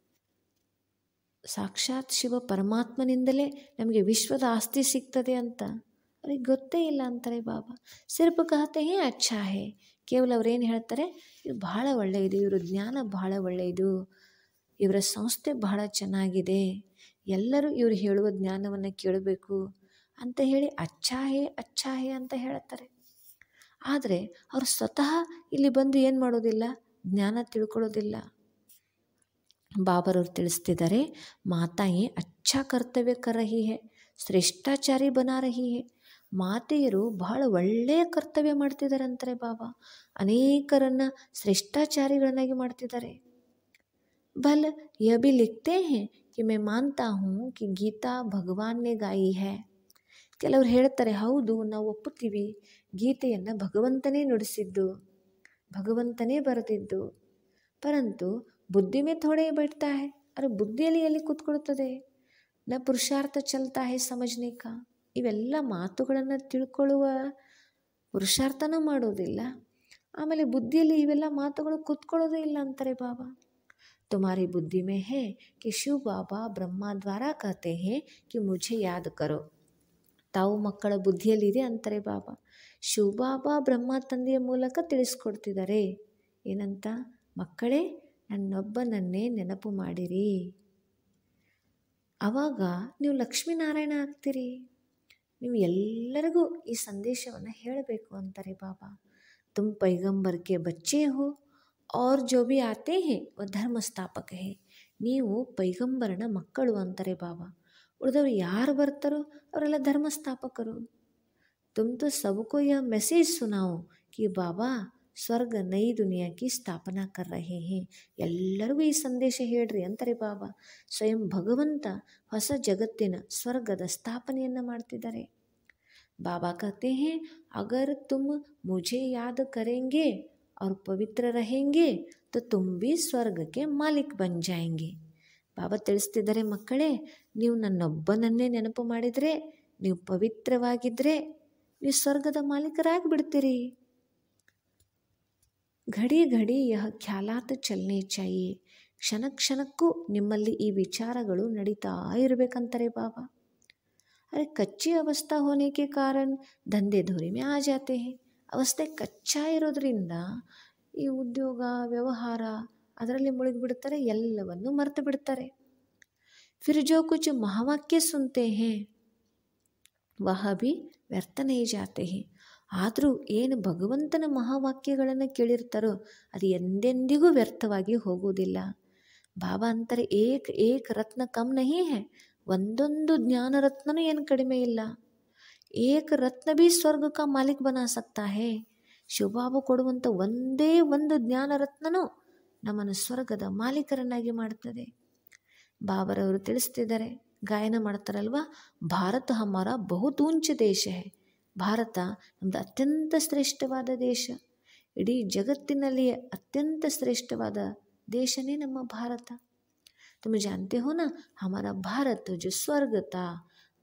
ಸಾಕ್ಷಾತ್ ಶಿವ ಪರಮಾತ್ಮನಿಂದಲೇ ನಮಗೆ ವಿಶ್ವದ ಆಸ್ತಿ ಸಿಗ್ತದೆ ಅಂತ ಅವ್ರಿಗೆ ಗೊತ್ತೇ ಇಲ್ಲ ಅಂತಾರೆ ಬಾಬಾ ಸಿರ್ಫ್ ಕಹತೆ ಹೇ ಅಚ್ಛಾ ಹೇ ಕೇವಲ ಅವ್ರೇನು ಹೇಳ್ತಾರೆ ಇದು ಬಹಳ ಒಳ್ಳೆಯದು ಇವರ ಜ್ಞಾನ ಬಹಳ ಒಳ್ಳೆಯದು ಇವರ ಸಂಸ್ಥೆ ಬಹಳ ಚೆನ್ನಾಗಿದೆ ಎಲ್ಲರೂ ಇವರು ಹೇಳುವ ಜ್ಞಾನವನ್ನು ಕೇಳಬೇಕು ಅಂತ ಹೇಳಿ ಅಚ್ಛಾ ಹೇ ಅಚ್ಛಾ ಹೇ ಅಂತ ಹೇಳ್ತಾರೆ ಆದರೆ ಅವರು ಸ್ವತಃ ಇಲ್ಲಿ ಬಂದು ಏನು ಮಾಡೋದಿಲ್ಲ ಜ್ಞಾನ ತಿಳ್ಕೊಳ್ಳೋದಿಲ್ಲ ಬಾಬರವ್ರು ತಿಳಿಸ್ತಿದ್ದಾರೆ ಮಾತಾಯೇ ಅಚ್ಚಾ ಕರ್ತವ್ಯ ಕರ್ ರಹಿ ಹೇ ಶ್ರೇಷ್ಠಾಚಾರಿ ಬನಾ ರಹಿ ಹೇ ಮಾತೆಯರು ಬಹಳ ಒಳ್ಳೆಯ ಕರ್ತವ್ಯ ಮಾಡ್ತಿದ್ದಾರೆ ಅಂತಾರೆ ಬಾಬಾ ಅನೇಕರನ್ನು ಶ್ರೇಷ್ಠಾಚಾರಿಗಳನ್ನಾಗಿ ಮಾಡ್ತಿದ್ದಾರೆ ಬಲ್ यह भी लिखते हैं कि मैं मानता हूँ कि ಗೀತಾ ಭಗವಾನ್ ನೇ ಗಾಯಿ ಹೇ ಕೆಲವ್ರು ಹೇಳ್ತಾರೆ ಹೌದು ನಾವು ಒಪ್ಪುತ್ತೀವಿ ಗೀತೆಯನ್ನು ಭಗವಂತನೇ ನುಡಿಸಿದ್ದು ಭಗವಂತನೇ ಬರೆದಿದ್ದು ಪರಂತು ಬುದ್ಧಿ ಮೇ ಥೋಡೆ बैठता है ಅರೆ ಬುದ್ಧಿಯಲ್ಲಿ ಎಲ್ಲಿ ಕೂತ್ಕೊಳ್ತದೆ ನ ಪುರುಷಾರ್ಥ ಚಲ್ತಾ ಹೇ ಸಮಜ್ನೆ ಕಾ ಇವೆಲ್ಲ ಮಾತುಗಳನ್ನು ತಿಳ್ಕೊಳ್ಳುವ ಪುರುಷಾರ್ಥನೂ ಮಾಡೋದಿಲ್ಲ ಆಮೇಲೆ ಬುದ್ಧಿಯಲ್ಲಿ ಇವೆಲ್ಲ ಮಾತುಗಳು ಕೂತ್ಕೊಳ್ಳೋದೇ ಇಲ್ಲ ಅಂತಾರೆ ಬಾಬಾ तुम्हारी बुद्धि में है कि शिव बाबा ब्रह्मा द्वारा कहते हैं कि मुझे याद करो ತಾವು ಮಕ್ಕಳ ಬುದ್ಧಿಯಲ್ಲಿದೆ ಅಂತಾರೆ ಬಾಬಾ ಶಿವಬಾಬಾ ಬ್ರಹ್ಮ ತಂದೆಯ ಮೂಲಕ ತಿಳಿಸ್ಕೊಡ್ತಿದ್ದಾರೆ ಏನಂತ ಮಕ್ಕಳೇ ನನ್ನೊಬ್ಬನನ್ನೇ ನೆನಪು ಮಾಡಿರಿ ಆವಾಗ ನೀವು ಲಕ್ಷ್ಮೀನಾರಾಯಣ ಆಗ್ತೀರಿ ನೀವು ಎಲ್ಲರಿಗೂ ಈ ಸಂದೇಶವನ್ನು ಹೇಳಬೇಕು ಅಂತಾರೆ ಬಾಬಾ ತುಮ್ ಪೈಗಂಬರ್ ಕೆ ಬಚ್ಚೆ ಹೋ और जो भी आते हैं वो ಧರ್ಮ ಸ್ಥಾಪಕ ಹೇ ನೀವು ಪೈಗಂಬರನ ಮಕ್ಕಳು ಅಂತಾರೆ ಬಾಬಾ ಉಳಿದವ್ರು ಯಾರು ಬರ್ತಾರೋ ಅವರೆಲ್ಲ ಧರ್ಮ ಸ್ಥಾಪಕರು ತುಮ್ ತೋ ಸಬ್ಕೋ ಯಹ ಮೆಸೇಜ್ ಸುನಾओ कि ಬಾಬಾ ಸ್ವರ್ಗ ನೈ ದುನಿಯಾಕಿ ಸ್ಥಾಪನಾ ಕರ್ ರಹೆ ಹೇ ಎಲ್ಲರಿಗೂ ಈ ಸಂದೇಶ ಹೇಳ್ರಿ ಅಂತಾರೆ ಬಾಬಾ ಸ್ವಯಂ ಭಗವಂತ ಹೊಸ ಜಗತ್ತಿನ ಸ್ವರ್ಗದ ಸ್ಥಾಪನೆಯನ್ನು ಮಾಡ್ತಿದ್ದಾರೆ ಬಾಬಾ कहते हैं अगर तुम मुझे याद करेंगे और पवित्र रहेंगे तो तुम भी ಸ್ವರ್ಗ ಕೆ ಮಾಲಿಕ್ ಬನ್ ಜಾಯಂಗೆ ಬಾಬಾ ತಿಳಿಸ್ತಿದ್ದಾರೆ ಮಕ್ಕಳೇ ನೀವು ನನ್ನೊಬ್ಬನನ್ನೇ ನೆನಪು ಮಾಡಿದರೆ ನೀವು ಪವಿತ್ರವಾಗಿದ್ದರೆ ನೀವು ಸ್ವರ್ಗದ ಮಾಲೀಕರಾಗಿ ಬಿಡ್ತೀರಿ ಘಡಿ ಘಡಿ ಯಹ ಖ್ಯಾಲಾತ್ ಚಲನೆ ಚಾಯಿ ಕ್ಷಣ ಕ್ಷಣಕ್ಕೂ ನಿಮ್ಮಲ್ಲಿ ಈ ವಿಚಾರಗಳು ನಡೀತಾ ಇರಬೇಕಂತಾರೆ ಬಾಬಾ ಅರೆ ಕಚ್ಚಿ ಅವಸ್ಥಾ ಹೋನೆ ಕೆ ಕಾರಣ ದಂಧೆ ಧೋರಿ ಮೇ ಆ ಜಾತೆ ಹೇ ಅವಸ್ಥೆ ಕಚ್ಚಾ ಇರೋದ್ರಿಂದ ಈ ಉದ್ಯೋಗ ವ್ಯವಹಾರ ಅದರಲ್ಲಿ ಮುಳುಗಿಬಿಡ್ತಾರೆ ಎಲ್ಲವನ್ನು ಮರೆತು ಬಿಡ್ತಾರೆ ಫಿರ್ ಜೋ ಕುಚ್ ಮಹಾವಾಕ್ಯ ಸುನ್ತೆ ಹೇ ವಹ ಭಿ ವ್ಯರ್ಥ ನೈ ಜಾತೆ ಹೇ ಆದರೂ ಏನು ಭಗವಂತನ ಮಹಾವಾಕ್ಯಗಳನ್ನು ಕೇಳಿರ್ತಾರೋ ಅದು ಎಂದೆಂದಿಗೂ ವ್ಯರ್ಥವಾಗಿ ಹೋಗುವುದಿಲ್ಲ ಬಾಬಾ ಅಂತಾರೆ ಏಕ್ ಏಕ್ ರತ್ನ ಕಮ್ ನಹಿ ಹೇ ಒಂದೊಂದು ಜ್ಞಾನ ರತ್ನನೂ ಏನು ಕಡಿಮೆ ಇಲ್ಲ ಏಕ ರತ್ನ ಭೀ ಸ್ವರ್ಗ ಕಾ ಮಾಲಿಕ್ ಬನಾ ಸಕ್ತಾ ಹೇ ಶಿವಬಾಬು ಕೊಡುವಂಥ ಒಂದೇ ಒಂದು ಜ್ಞಾನ ರತ್ನನೂ ನಮ್ಮನ್ನು ಸ್ವರ್ಗದ ಮಾಲೀಕರನ್ನಾಗಿ ಮಾಡ್ತದೆ ಬಾಬರವರು ತಿಳಿಸ್ತಿದ್ದಾರೆ ಗಾಯನ ಮಾಡ್ತಾರಲ್ವ ಭಾರತ ಹಮಾರ ಬಹುತ್ ಊಂಚ ದೇಶ ಹೇ ಭಾರತ ನಮ್ಮದು ಅತ್ಯಂತ ಶ್ರೇಷ್ಠವಾದ ದೇಶ ಇಡೀ ಜಗತ್ತಿನಲ್ಲಿಯೇ ಅತ್ಯಂತ ಶ್ರೇಷ್ಠವಾದ ದೇಶನೇ ನಮ್ಮ ಭಾರತ तुम जानते हो ना हमारा भारत जो स्वर्ग था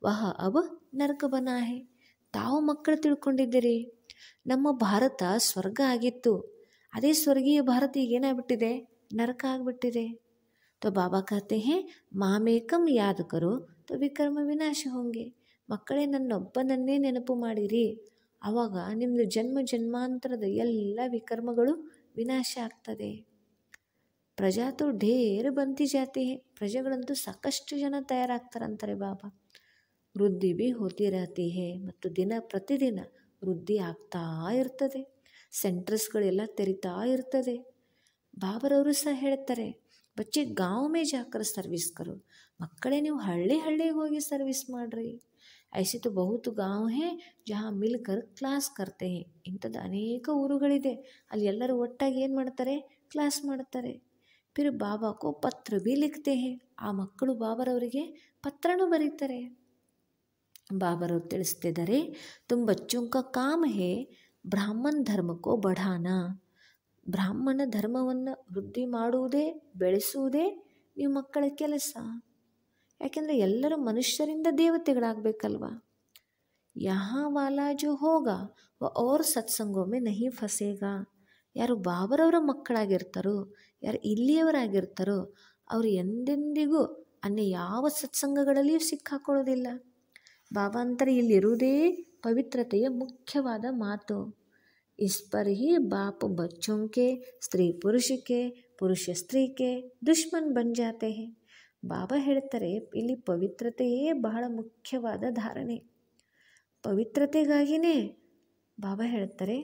ವಹ ಅಬ ನರಕ ಬನಾ ಹೇ ತಾವು ಮಕ್ಕಳು ತಿಳ್ಕೊಂಡಿದ್ದೀರಿ ನಮ್ಮ ಭಾರತ ಸ್ವರ್ಗ ಆಗಿತ್ತು ಅದೇ ಸ್ವರ್ಗೀಯ ಭಾರತ ಈಗ ಏನಾಗ್ಬಿಟ್ಟಿದೆ ನರಕ ಆಗಿಬಿಟ್ಟಿದೆ तो बाबा कहते हैं ಮಾಮೇಕಂ ಯಾದ ಕರೋ तो ವಿಕರ್ಮ ವಿನಾಶ ಹೋಂಗೆ ಮಕ್ಕಳೇ ನನ್ನೊಬ್ಬನನ್ನೇ ನೆನಪು ಮಾಡಿರಿ ಆವಾಗ ನಿಮ್ಮದು ಜನ್ಮ ಜನ್ಮಾಂತರದ ಎಲ್ಲ ವಿಕರ್ಮಗಳು ವಿನಾಶ ಆಗ್ತದೆ ಪ್ರಜಾ ತೋ ಢೇರ್ ಬಂತಿ ಜಾತಿ ಹೇ ಪ್ರಜೆಗಳಂತೂ ಸಾಕಷ್ಟು ಜನ ತಯಾರಾಗ್ತಾರಂತಾರೆ ಬಾಬಾ ವೃದ್ಧಿ ಬಿ ಹೋತಿ ರಹತಿ ಹೇ ಮತ್ತು ದಿನ ಪ್ರತಿದಿನ ವೃದ್ಧಿ ಆಗ್ತಾ ಇರ್ತದೆ ಸೆಂಟರ್ಸ್ಗಳೆಲ್ಲ ತೆರಿತಾ ಇರ್ತದೆ ಬಾಬರವರು ಸಹ ಹೇಳ್ತಾರೆ ಬಚ್ಚೆ ಗಾಂವ್ ಮೇ ಜಾಕರ್ ಸರ್ವಿಸ್ ಕರು ಮಕ್ಕಳೇ ನೀವು ಹಳ್ಳಿ ಹಳ್ಳಿಗೆ ಹೋಗಿ ಸರ್ವಿಸ್ ಮಾಡಿರಿ ಐಸೆ तो बहुत गांव है जहाँ मिलकर ಕ್ಲಾಸ್ करते हैं ಇಂಥದ್ದು ಅನೇಕ ಊರುಗಳಿದೆ ಅಲ್ಲಿ ಎಲ್ಲರೂ ಒಟ್ಟಾಗಿ ಏನು ಮಾಡ್ತಾರೆ ಕ್ಲಾಸ್ ಮಾಡ್ತಾರೆ ಫಿರ್ ಬಾಬಾಕೋ ಪತ್ರ ಬಿ ಲಿಖತೆ ಹೇ ಆ ಮಕ್ಕಳು ಬಾಬರವರಿಗೆ ಪತ್ರನೂ ಬರೀತಾರೆ ಬಾಬರವ್ರು ತಿಳಿಸ್ತಿದ್ದಾರೆ ತುಮ್ ಬಚ್ಚೋं का काम है ಬ್ರಾಹ್ಮಣ ಧರ್ಮಕ್ಕೋ ಬಢಾನ ಬ್ರಾಹ್ಮಣ ಧರ್ಮವನ್ನು ವೃದ್ಧಿ ಮಾಡುವುದೇ ಬೆಳೆಸುವುದೇ ನೀವು ಮಕ್ಕಳ ಕೆಲಸ ಯಾಕೆಂದರೆ ಎಲ್ಲರೂ ಮನುಷ್ಯರಿಂದ ದೇವತೆಗಳಾಗಬೇಕಲ್ವಾ ಯಹಾ ವಾಲಾ ಜೋ ಹೋಗ ವ ಅವ್ರ ಸತ್ಸಂಗೋಮೆ ನಹಿ ಫಸೇಗಾ ಯಾರು ಬಾಬರವರ ಮಕ್ಕಳಾಗಿರ್ತಾರೋ ಯಾರು ಇಲ್ಲಿಯವರಾಗಿರ್ತಾರೋ ಅವರು ಎಂದೆಂದಿಗೂ ಅನ್ಯ ಯಾವ ಸತ್ಸಂಗಗಳಲ್ಲಿಯೂ ಸಿಕ್ಕಾಕೊಳ್ಳೋದಿಲ್ಲ ಬಾಬಾ ಅಂತಾರೆ ಇಲ್ಲಿರುವುದೇ ಪವಿತ್ರತೆಯ ಮುಖ್ಯವಾದ ಮಾತು इस पर ही बाप बच्चों के स्त्री पुरुष के ಪುರುಷ ಸ್ತ್ರೀಗೆ ದುಶ್ಮನ್ ಬನ್ ಜಾತೆ ಹೇ ಬಾಬಾ ಹೇಳ್ತಾರೆ ಇಲ್ಲಿ ಪವಿತ್ರತೆಯೇ ಬಹಳ ಮುಖ್ಯವಾದ ಧಾರಣೆ ಪವಿತ್ರತೆಗಾಗಿಯೇ ಬಾಬಾ ಹೇಳ್ತಾರೆ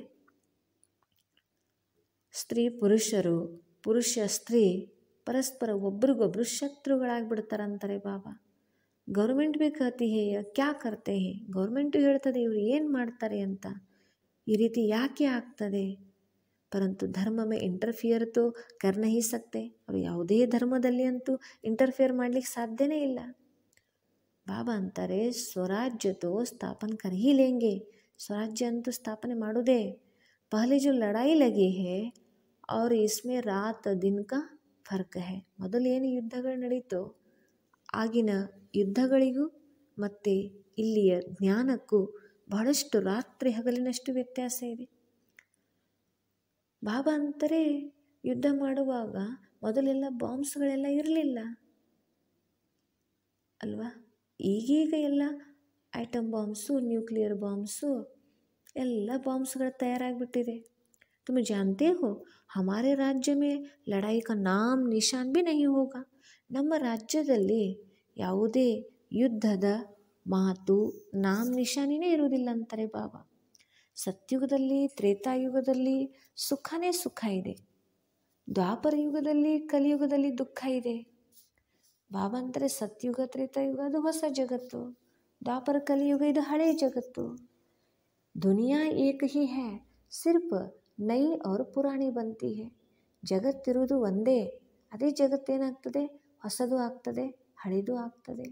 ಸ್ತ್ರೀ ಪುರುಷರು ಪುರುಷ ಸ್ತ್ರೀ ಪರಸ್ಪರ ಒಬ್ರಿಗೊಬ್ರು ಶತ್ರುಗಳಾಗ್ಬಿಡ್ತಾರಂತಾರೆ ಬಾಬಾ ಗೌರ್ಮೆಂಟ್ ಭೀ ಕಹತಿ ಹೇ ಕ್ಯಾ ಕರ್ತೆ ಹೇ ಗೌರ್ಮೆಂಟು ಹೇಳ್ತದೆ ಇವರು ಏನು ಮಾಡ್ತಾರೆ ಅಂತ ಈ ರೀತಿ ಯಾಕೆ ಆಗ್ತದೆ ಪರಂತು ಧರ್ಮ ಮೇ ಇಂಟರ್ಫಿಯರ್ ತೋ ಕರ್ ನಹಿ ಸಕ್ತೆ ಅವರು ಯಾವುದೇ ಧರ್ಮದಲ್ಲಿ ಅಂತೂ ಇಂಟರ್ಫಿಯರ್ ಮಾಡಲಿಕ್ಕೆ ಸಾಧ್ಯನೇ ಇಲ್ಲ ಬಾಬಾ ಅಂತಾರೆ ಸ್ವರಾಜ್ಯ ತೋ ಸ್ಥಾಪನ್ ಕರ್ ಹಿ ಲೇಂಗೆ ಸ್ವರಾಜ್ಯ ಅಂತೂ ಸ್ಥಾಪನೆ ಮಾಡೋದೇ ಪಹಲೆ ಜೋ ಲಡಾಯಿ ಲಗಿ ಹೇ और इसमें ರಾತ್ ದಿನ ಕಾ ಫರ್ಕ್ ಹೇ ಮೊದಲು ಏನು ಯುದ್ಧಗಳು ನಡೀತೋ ಆಗಿನ ಯುದ್ಧಗಳಿಗೂ ಮತ್ತು ಇಲ್ಲಿಯ ಜ್ಞಾನಕ್ಕೂ ಬಹಳಷ್ಟು ರಾತ್ರಿ ಹಗಲಿನಷ್ಟು ವ್ಯತ್ಯಾಸ ಇದೆ ಬಾಬಾ ಅಂತಾರೆ ಯುದ್ಧ ಮಾಡುವಾಗ ಮೊದಲೆಲ್ಲ ಬಾಂಬ್ಸ್ಗಳೆಲ್ಲ ಇರಲಿಲ್ಲ ಅಲ್ವಾ ಈಗೀಗ ಎಲ್ಲ ಐಟಮ್ ಬಾಂಬ್ಸು ನ್ಯೂಕ್ಲಿಯರ್ ಬಾಂಬ್ಸು ಎಲ್ಲ ಬಾಂಬ್ಸ್ಗಳು ತಯಾರಾಗಿಬಿಟ್ಟಿದೆ तुम जानते हो हमारे राज्य में लड़ाई का नाम निशान भी नहीं होगा ನಮ್ಮ ರಾಜ್ಯದಲ್ಲಿ ಯಾವುದೇ ಯುದ್ಧದ ಮಾತು ನಾಮ್ ನಿಶಾನಿನೇ ಇರುವುದಿಲ್ಲ ಅಂತಾರೆ ಬಾಬಾ ಸತ್ಯುಗದಲ್ಲಿ ತ್ರೇತಾಯುಗದಲ್ಲಿ ಸುಖನೇ ಸುಖ ಇದೆ ದ್ವಾಪರ ಯುಗದಲ್ಲಿ ಕಲಿಯುಗದಲ್ಲಿ ದುಃಖ ಇದೆ ಬಾಬಾ ಅಂತಾರೆ ಸತ್ಯುಗ ತ್ರೇತಾಯುಗ ಅದು ಹೊಸ ಜಗತ್ತು ದ್ವಾಪರ ಕಲಿಯುಗ ಇದು ಹಳೆಯ ಜಗತ್ತು ದುನಿಯಾ ಏಕ ಹಿ ಹೇ ಸಿರ್ಫ್ ನೈ ಅವ್ರ ಪುರಾಣಿ ಬಂತಿ ಹೇ ಜಗತ್ತಿರುವುದು ಒಂದೇ ಅದೇ ಜಗತ್ತೇನಾಗ್ತದೆ ಹೊಸದು ಆಗ್ತದೆ ಹಳೆದು ಆಗ್ತದೆ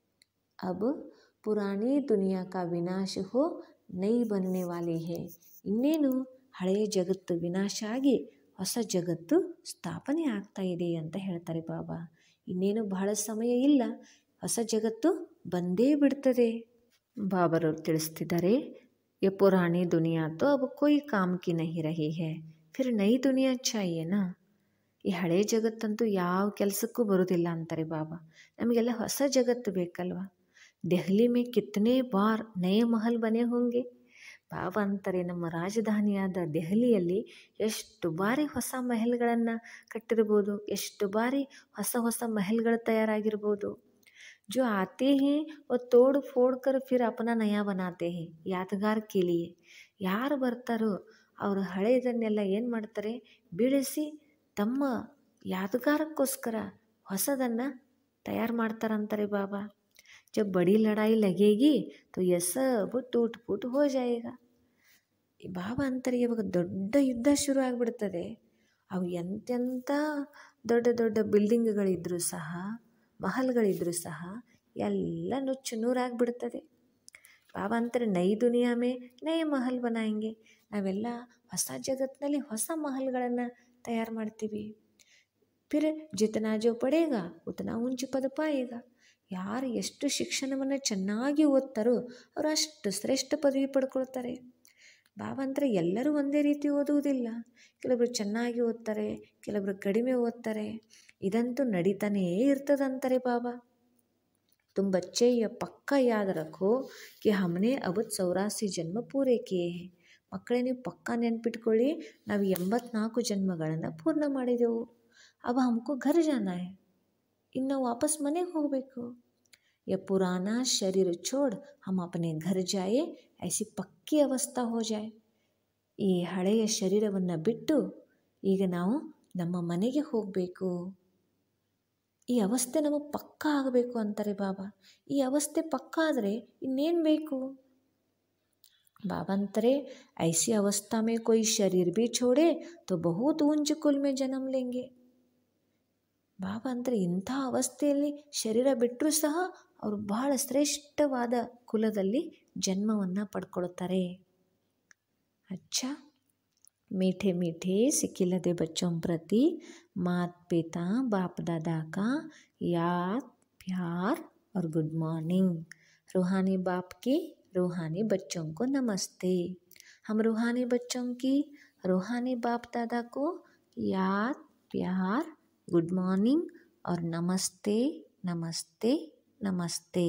ಅಬ್ ಪುರಾಣಿ ದುನಿಯಾ ಕಾ ವಿನಾಶ ಹೋ ನೈ ಬನ್ನೆ ವಾಲಿ ಹೇ ಇನ್ನೇನು ಹಳೆಯ ಜಗತ್ತು ವಿನಾಶ ಆಗಿ ಹೊಸ ಜಗತ್ತು ಸ್ಥಾಪನೆ ಆಗ್ತಾ ಇದೆ ಅಂತ ಹೇಳ್ತಾರೆ ಬಾಬಾ ಇನ್ನೇನು ಬಹಳ ಸಮಯ ಇಲ್ಲ ಹೊಸ ಜಗತ್ತು ಬಂದೇ ಬಿಡ್ತದೆ ಬಾಬರವ್ರು ತಿಳಿಸ್ತಿದ್ದಾರೆ ये पुरानी दुनिया तो अब कोई काम की नहीं रही है फिर नई दुनिया चाहिए ना ಈ ಹಳೆ ಜಗತ್ತಂತೂ ಯಾವ ಕೆಲಸಕ್ಕೂ ಬರೋದಿಲ್ಲ ಅಂತಾರೆ ಬಾಬಾ ನಮಗೆಲ್ಲ ಹೊಸ ಜಗತ್ತು ಬೇಕಲ್ವಾ ದೆಹಲಿ ಮೇ ಕಿತ್ತನೆ ಬಾರ್ ನಯ ಮಹಲ್ ಬನೆ ಹೋಂಗೆ ಬಾಬಾ ಅಂತಾರೆ ನಮ್ಮ ರಾಜಧಾನಿಯಾದ ದೆಹಲಿಯಲ್ಲಿ ಎಷ್ಟು ಬಾರಿ ಹೊಸ ಮಹಲ್ಗಳನ್ನು ಕಟ್ಟಿರ್ಬೋದು ಎಷ್ಟು ಬಾರಿ ಹೊಸ ಹೊಸ ಮಹಲ್ಗಳು ತಯಾರಾಗಿರ್ಬೋದು जो आते हैं वो तोड़ फोड़ कर फिर अपना नया बनाते हैं ಯಾದಗಾರ್ के लिए ಯಾರು ಬರ್ತಾರೋ ಅವರು ಹಳೆಯದನ್ನೆಲ್ಲ ಏನು ಮಾಡ್ತಾರೆ ಬೀಳಿಸಿ ತಮ್ಮ ಯಾದಗಾರಕ್ಕೋಸ್ಕರ ಹೊಸದನ್ನು ತಯಾರು ಮಾಡ್ತಾರಂತಾರೆ ಬಾಬಾ ಜब बड़ी लड़ाई लगेगी तो ये सब टूट फूट हो जाएगा ಈ ಬಾಬಾ ಅಂತಾರೆ ಇವಾಗ ದೊಡ್ಡ ಯುದ್ಧ ಶುರು ಆಗಿಬಿಡ್ತದೆ ಅವು ಎಂತೆಂಥ ದೊಡ್ಡ ದೊಡ್ಡ ಬಿಲ್ಡಿಂಗ್ಗಳಿದ್ರೂ ಸಹ ಮಹಲ್ಗಳಿದ್ರೂ ಸಹ ಎಲ್ಲ ನುಚ್ಚು ನೂರಾಗಿಬಿಡ್ತದೆ ಬಾಬಾ ಅಂತಾರೆ ನೈ ದುನಿಯಾ ಮೇ ನೈ ಮಹಲ್ ಬನಾಯಂಗೆ ನಾವೆಲ್ಲ ಹೊಸ ಜಗತ್ತಿನಲ್ಲಿ ಹೊಸ ಮಹಲ್ಗಳನ್ನು ತಯಾರು ಮಾಡ್ತೀವಿ ಫಿರ್ ಜಿತನಾ ಜೋ ಪಡೇಗ ಉತನಾ ಉಂಚು ಪದ ಪಾಯೇಗ ಯಾರು ಎಷ್ಟು ಶಿಕ್ಷಣವನ್ನು ಚೆನ್ನಾಗಿ ಓದ್ತಾರೋ ಅವರು ಅಷ್ಟು ಶ್ರೇಷ್ಠ ಪದವಿ ಪಡ್ಕೊಳ್ತಾರೆ ಬಾಬಾ ಅಂದರೆ ಎಲ್ಲರೂ ಒಂದೇ ರೀತಿ ಓದುವುದಿಲ್ಲ ಕೆಲವೊಬ್ರು ಚೆನ್ನಾಗಿ ಓದ್ತಾರೆ ಕೆಲವೊಬ್ರು ಕಡಿಮೆ ಓದ್ತಾರೆ ಇದಂತೂ ನಡೀತಾನೇ ಇರ್ತದಂತಾರೆ ಬಾಬಾ तुम बच्चे यह पक्का याद रखो कि हमने अब चौरासी ಜನ್ಮ ಪೂರೈ ಕಿಯೇ ಹೇ ಮಕ್ಕಳೇ ನೀವು ಪಕ್ಕಾ ನೆನ್ಪಿಟ್ಕೊಳ್ಳಿ ನಾವು ಎಂಬತ್ನಾಲ್ಕು ಜನ್ಮಗಳನ್ನು ಪೂರ್ಣ ಮಾಡಿದೆವು ಅವ ಹಮ್ಕೋ ಘರ್ ಜಾನ ಹೇ ಇನ್ನು ನಾವು ವಾಪಸ್ ಮನೆಗೆ ಹೋಗಬೇಕು ಯ ಪುರಾನ ಶರೀರ ಛೋಡ್ ಹಮ್ ಅಪನೆ ಘರ್ ಜಾಯೆ ಐಸಿ ಪಕ್ಕಿ ಅವಸ್ಥಾ ಹೋ ಜಾಯ್ ಈ ಹಳೆಯ ಶರೀರವನ್ನು ಬಿಟ್ಟು ಈಗ ನಾವು ನಮ್ಮ ಮನೆಗೆ ಹೋಗಬೇಕು ಈ ಅವಸ್ಥೆ ನಮಗೆ ಪಕ್ಕಾ ಆಗಬೇಕು ಅಂತಾರೆ ಬಾಬಾ ಈ ಅವಸ್ಥೆ ಪಕ್ಕಾ ಆದರೆ ಇನ್ನೇನು ಬೇಕು बाबा अंतरे ऐसी अवस्था में कोई शरीर भी छोड़े तो बहुत ऊंच कुल में जन्म लेंगे ಬಾಬಾ ಅಂದರೆ ಇಂಥ ಅವಸ್ಥೆಯಲ್ಲಿ ಶರೀರ ಬಿಟ್ಟರೂ ಸಹ ಅವರು ಬಹಳ ಶ್ರೇಷ್ಠವಾದ ಕುಲದಲ್ಲಿ ಜನ್ಮವನ್ನು ಪಡ್ಕೊಳ್ತಾರೆ ಅಚ್ಚಾ मीठे मीठे सिखिलते बच्चों प्रति मात पिता बाप दादा का याद प्यार और गुड मॉर्निंग रूहानी बाप की रूहानी बच्चों को नमस्ते हम रूहानी बच्चों की रूहानी बाप दादा को याद प्यार गुड मॉर्निंग और नमस्ते नमस्ते नमस्ते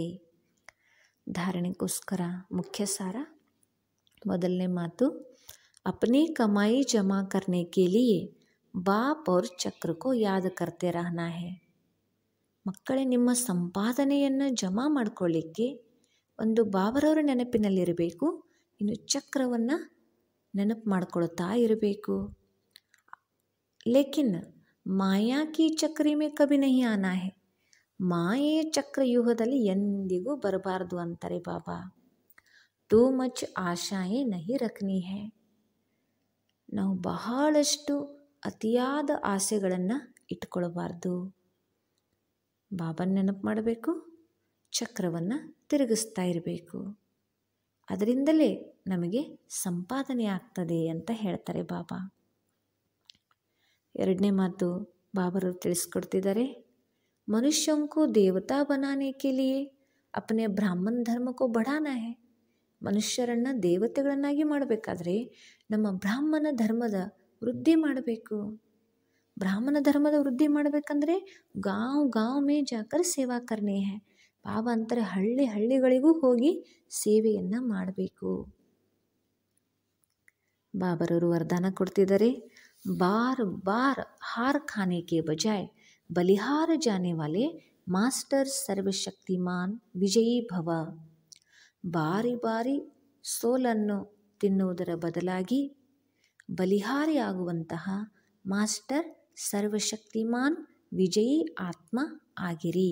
ಧಾರಣೆಗೋಸ್ಕರ ಮುಖ್ಯ ಸಾರ ಮೊದಲನೇ ಮಾತು अपनी कमाई जमा करने के लिए बाप और चक्र को याद करते रहना है ಮಕ್ಕಳೇ ನಿಮ್ಮ ಸಂಪಾದನೆಯನ್ನು ಜಮಾ ಮಾಡಿಕೊಳ್ಳಿಕ್ಕೆ ಒಂದು ಬಾಬರವರ ನೆನಪಿನಲ್ಲಿರಬೇಕು ಇನ್ನು ಚಕ್ರವನ್ನು ನೆನಪು ಮಾಡ್ಕೊಳ್ತಾ ಇರಬೇಕು ಲೇಕಿನ್ ಮಾಯಾ ಕಿ ಚಕ್ರಿ ಮೇ ಕಭಿ ನಹಿ ಆನಾ ಹೇ ಮಾಯೆಯ ಚಕ್ರವ್ಯೂಹದಲ್ಲಿ ಎಂದಿಗೂ ಬರಬಾರ್ದು ಅಂತಾರೆ ಬಾಬಾ ಟೂ ಮಚ್ ಆಶಾಯೇ ನಹಿ ರಖನಿ ಹೇ ನಾವು ಬಹಳಷ್ಟು ಅತಿಯಾದ ಆಸೆಗಳನ್ನು ಇಟ್ಕೊಳ್ಬಾರ್ದು ಬಾಬನ ನೆನಪು ಮಾಡಬೇಕು ಚಕ್ರವನ್ನು ತಿರುಗಿಸ್ತಾ ಇರಬೇಕು ಅದರಿಂದಲೇ ನಮಗೆ ಸಂಪಾದನೆ ಆಗ್ತದೆ ಅಂತ ಹೇಳ್ತಾರೆ ಬಾಬಾ ಎರಡನೇ ಮಾತು ಬಾಬರು ತಿಳಿಸ್ಕೊಡ್ತಿದ್ದಾರೆ ಮನುಷ್ಯಂಕು ದೇವತಾ ಬನಾನೆ ಕೆ ಲಿಯೇ ಅಪನೆ ಬ್ರಾಹ್ಮಣ ಧರ್ಮಕ್ಕೂ ಬಢಾನ ಹೇ ಮನುಷ್ಯರನ್ನು ದೇವತೆಗಳನ್ನಾಗಿ ಮಾಡಬೇಕಾದ್ರೆ ನಮ್ಮ ಬ್ರಾಹ್ಮಣ ಧರ್ಮದ ವೃದ್ಧಿ ಮಾಡಬೇಕು ಬ್ರಾಹ್ಮಣ ಧರ್ಮದ ವೃದ್ಧಿ ಮಾಡಬೇಕಂದ್ರೆ ಗಾಂವ್ ಗಾಂವ್ ಮೇ ಜಾಕರ್ ಸೇವಾ ಕರ್ನೇ ಹೇ ಬಾಬಾ ಅಂತಾರೆ ಹಳ್ಳಿ ಹಳ್ಳಿಗಳಿಗೂ ಹೋಗಿ ಸೇವೆಯನ್ನು ಮಾಡಬೇಕು ಬಾಬರವರು ವರದಾನ ಕೊಡ್ತಿದ್ದಾರೆ ಬಾರ್ ಬಾರ್ ಹಾರ್ ಖಾನೆ ಕೆ ಬಜಾಯ್ ಬಲಿಹಾರ ಜಾನೆ ವಾಲೆ ಮಾಸ್ಟರ್ ಸರ್ವಶಕ್ತಿಮಾನ್ ವಿಜಯೀ ಭವ ಬಾರಿ ಬಾರಿ ಸೋಲನ್ನು ತಿನ್ನುವುದರ ಬದಲಾಗಿ ಬಲಿಹಾರಿಯಾಗುವಂತಹ ಮಾಸ್ಟರ್ ಸರ್ವಶಕ್ತಿಮಾನ್ ವಿಜಯೀ ಆತ್ಮ ಆಗಿರಿ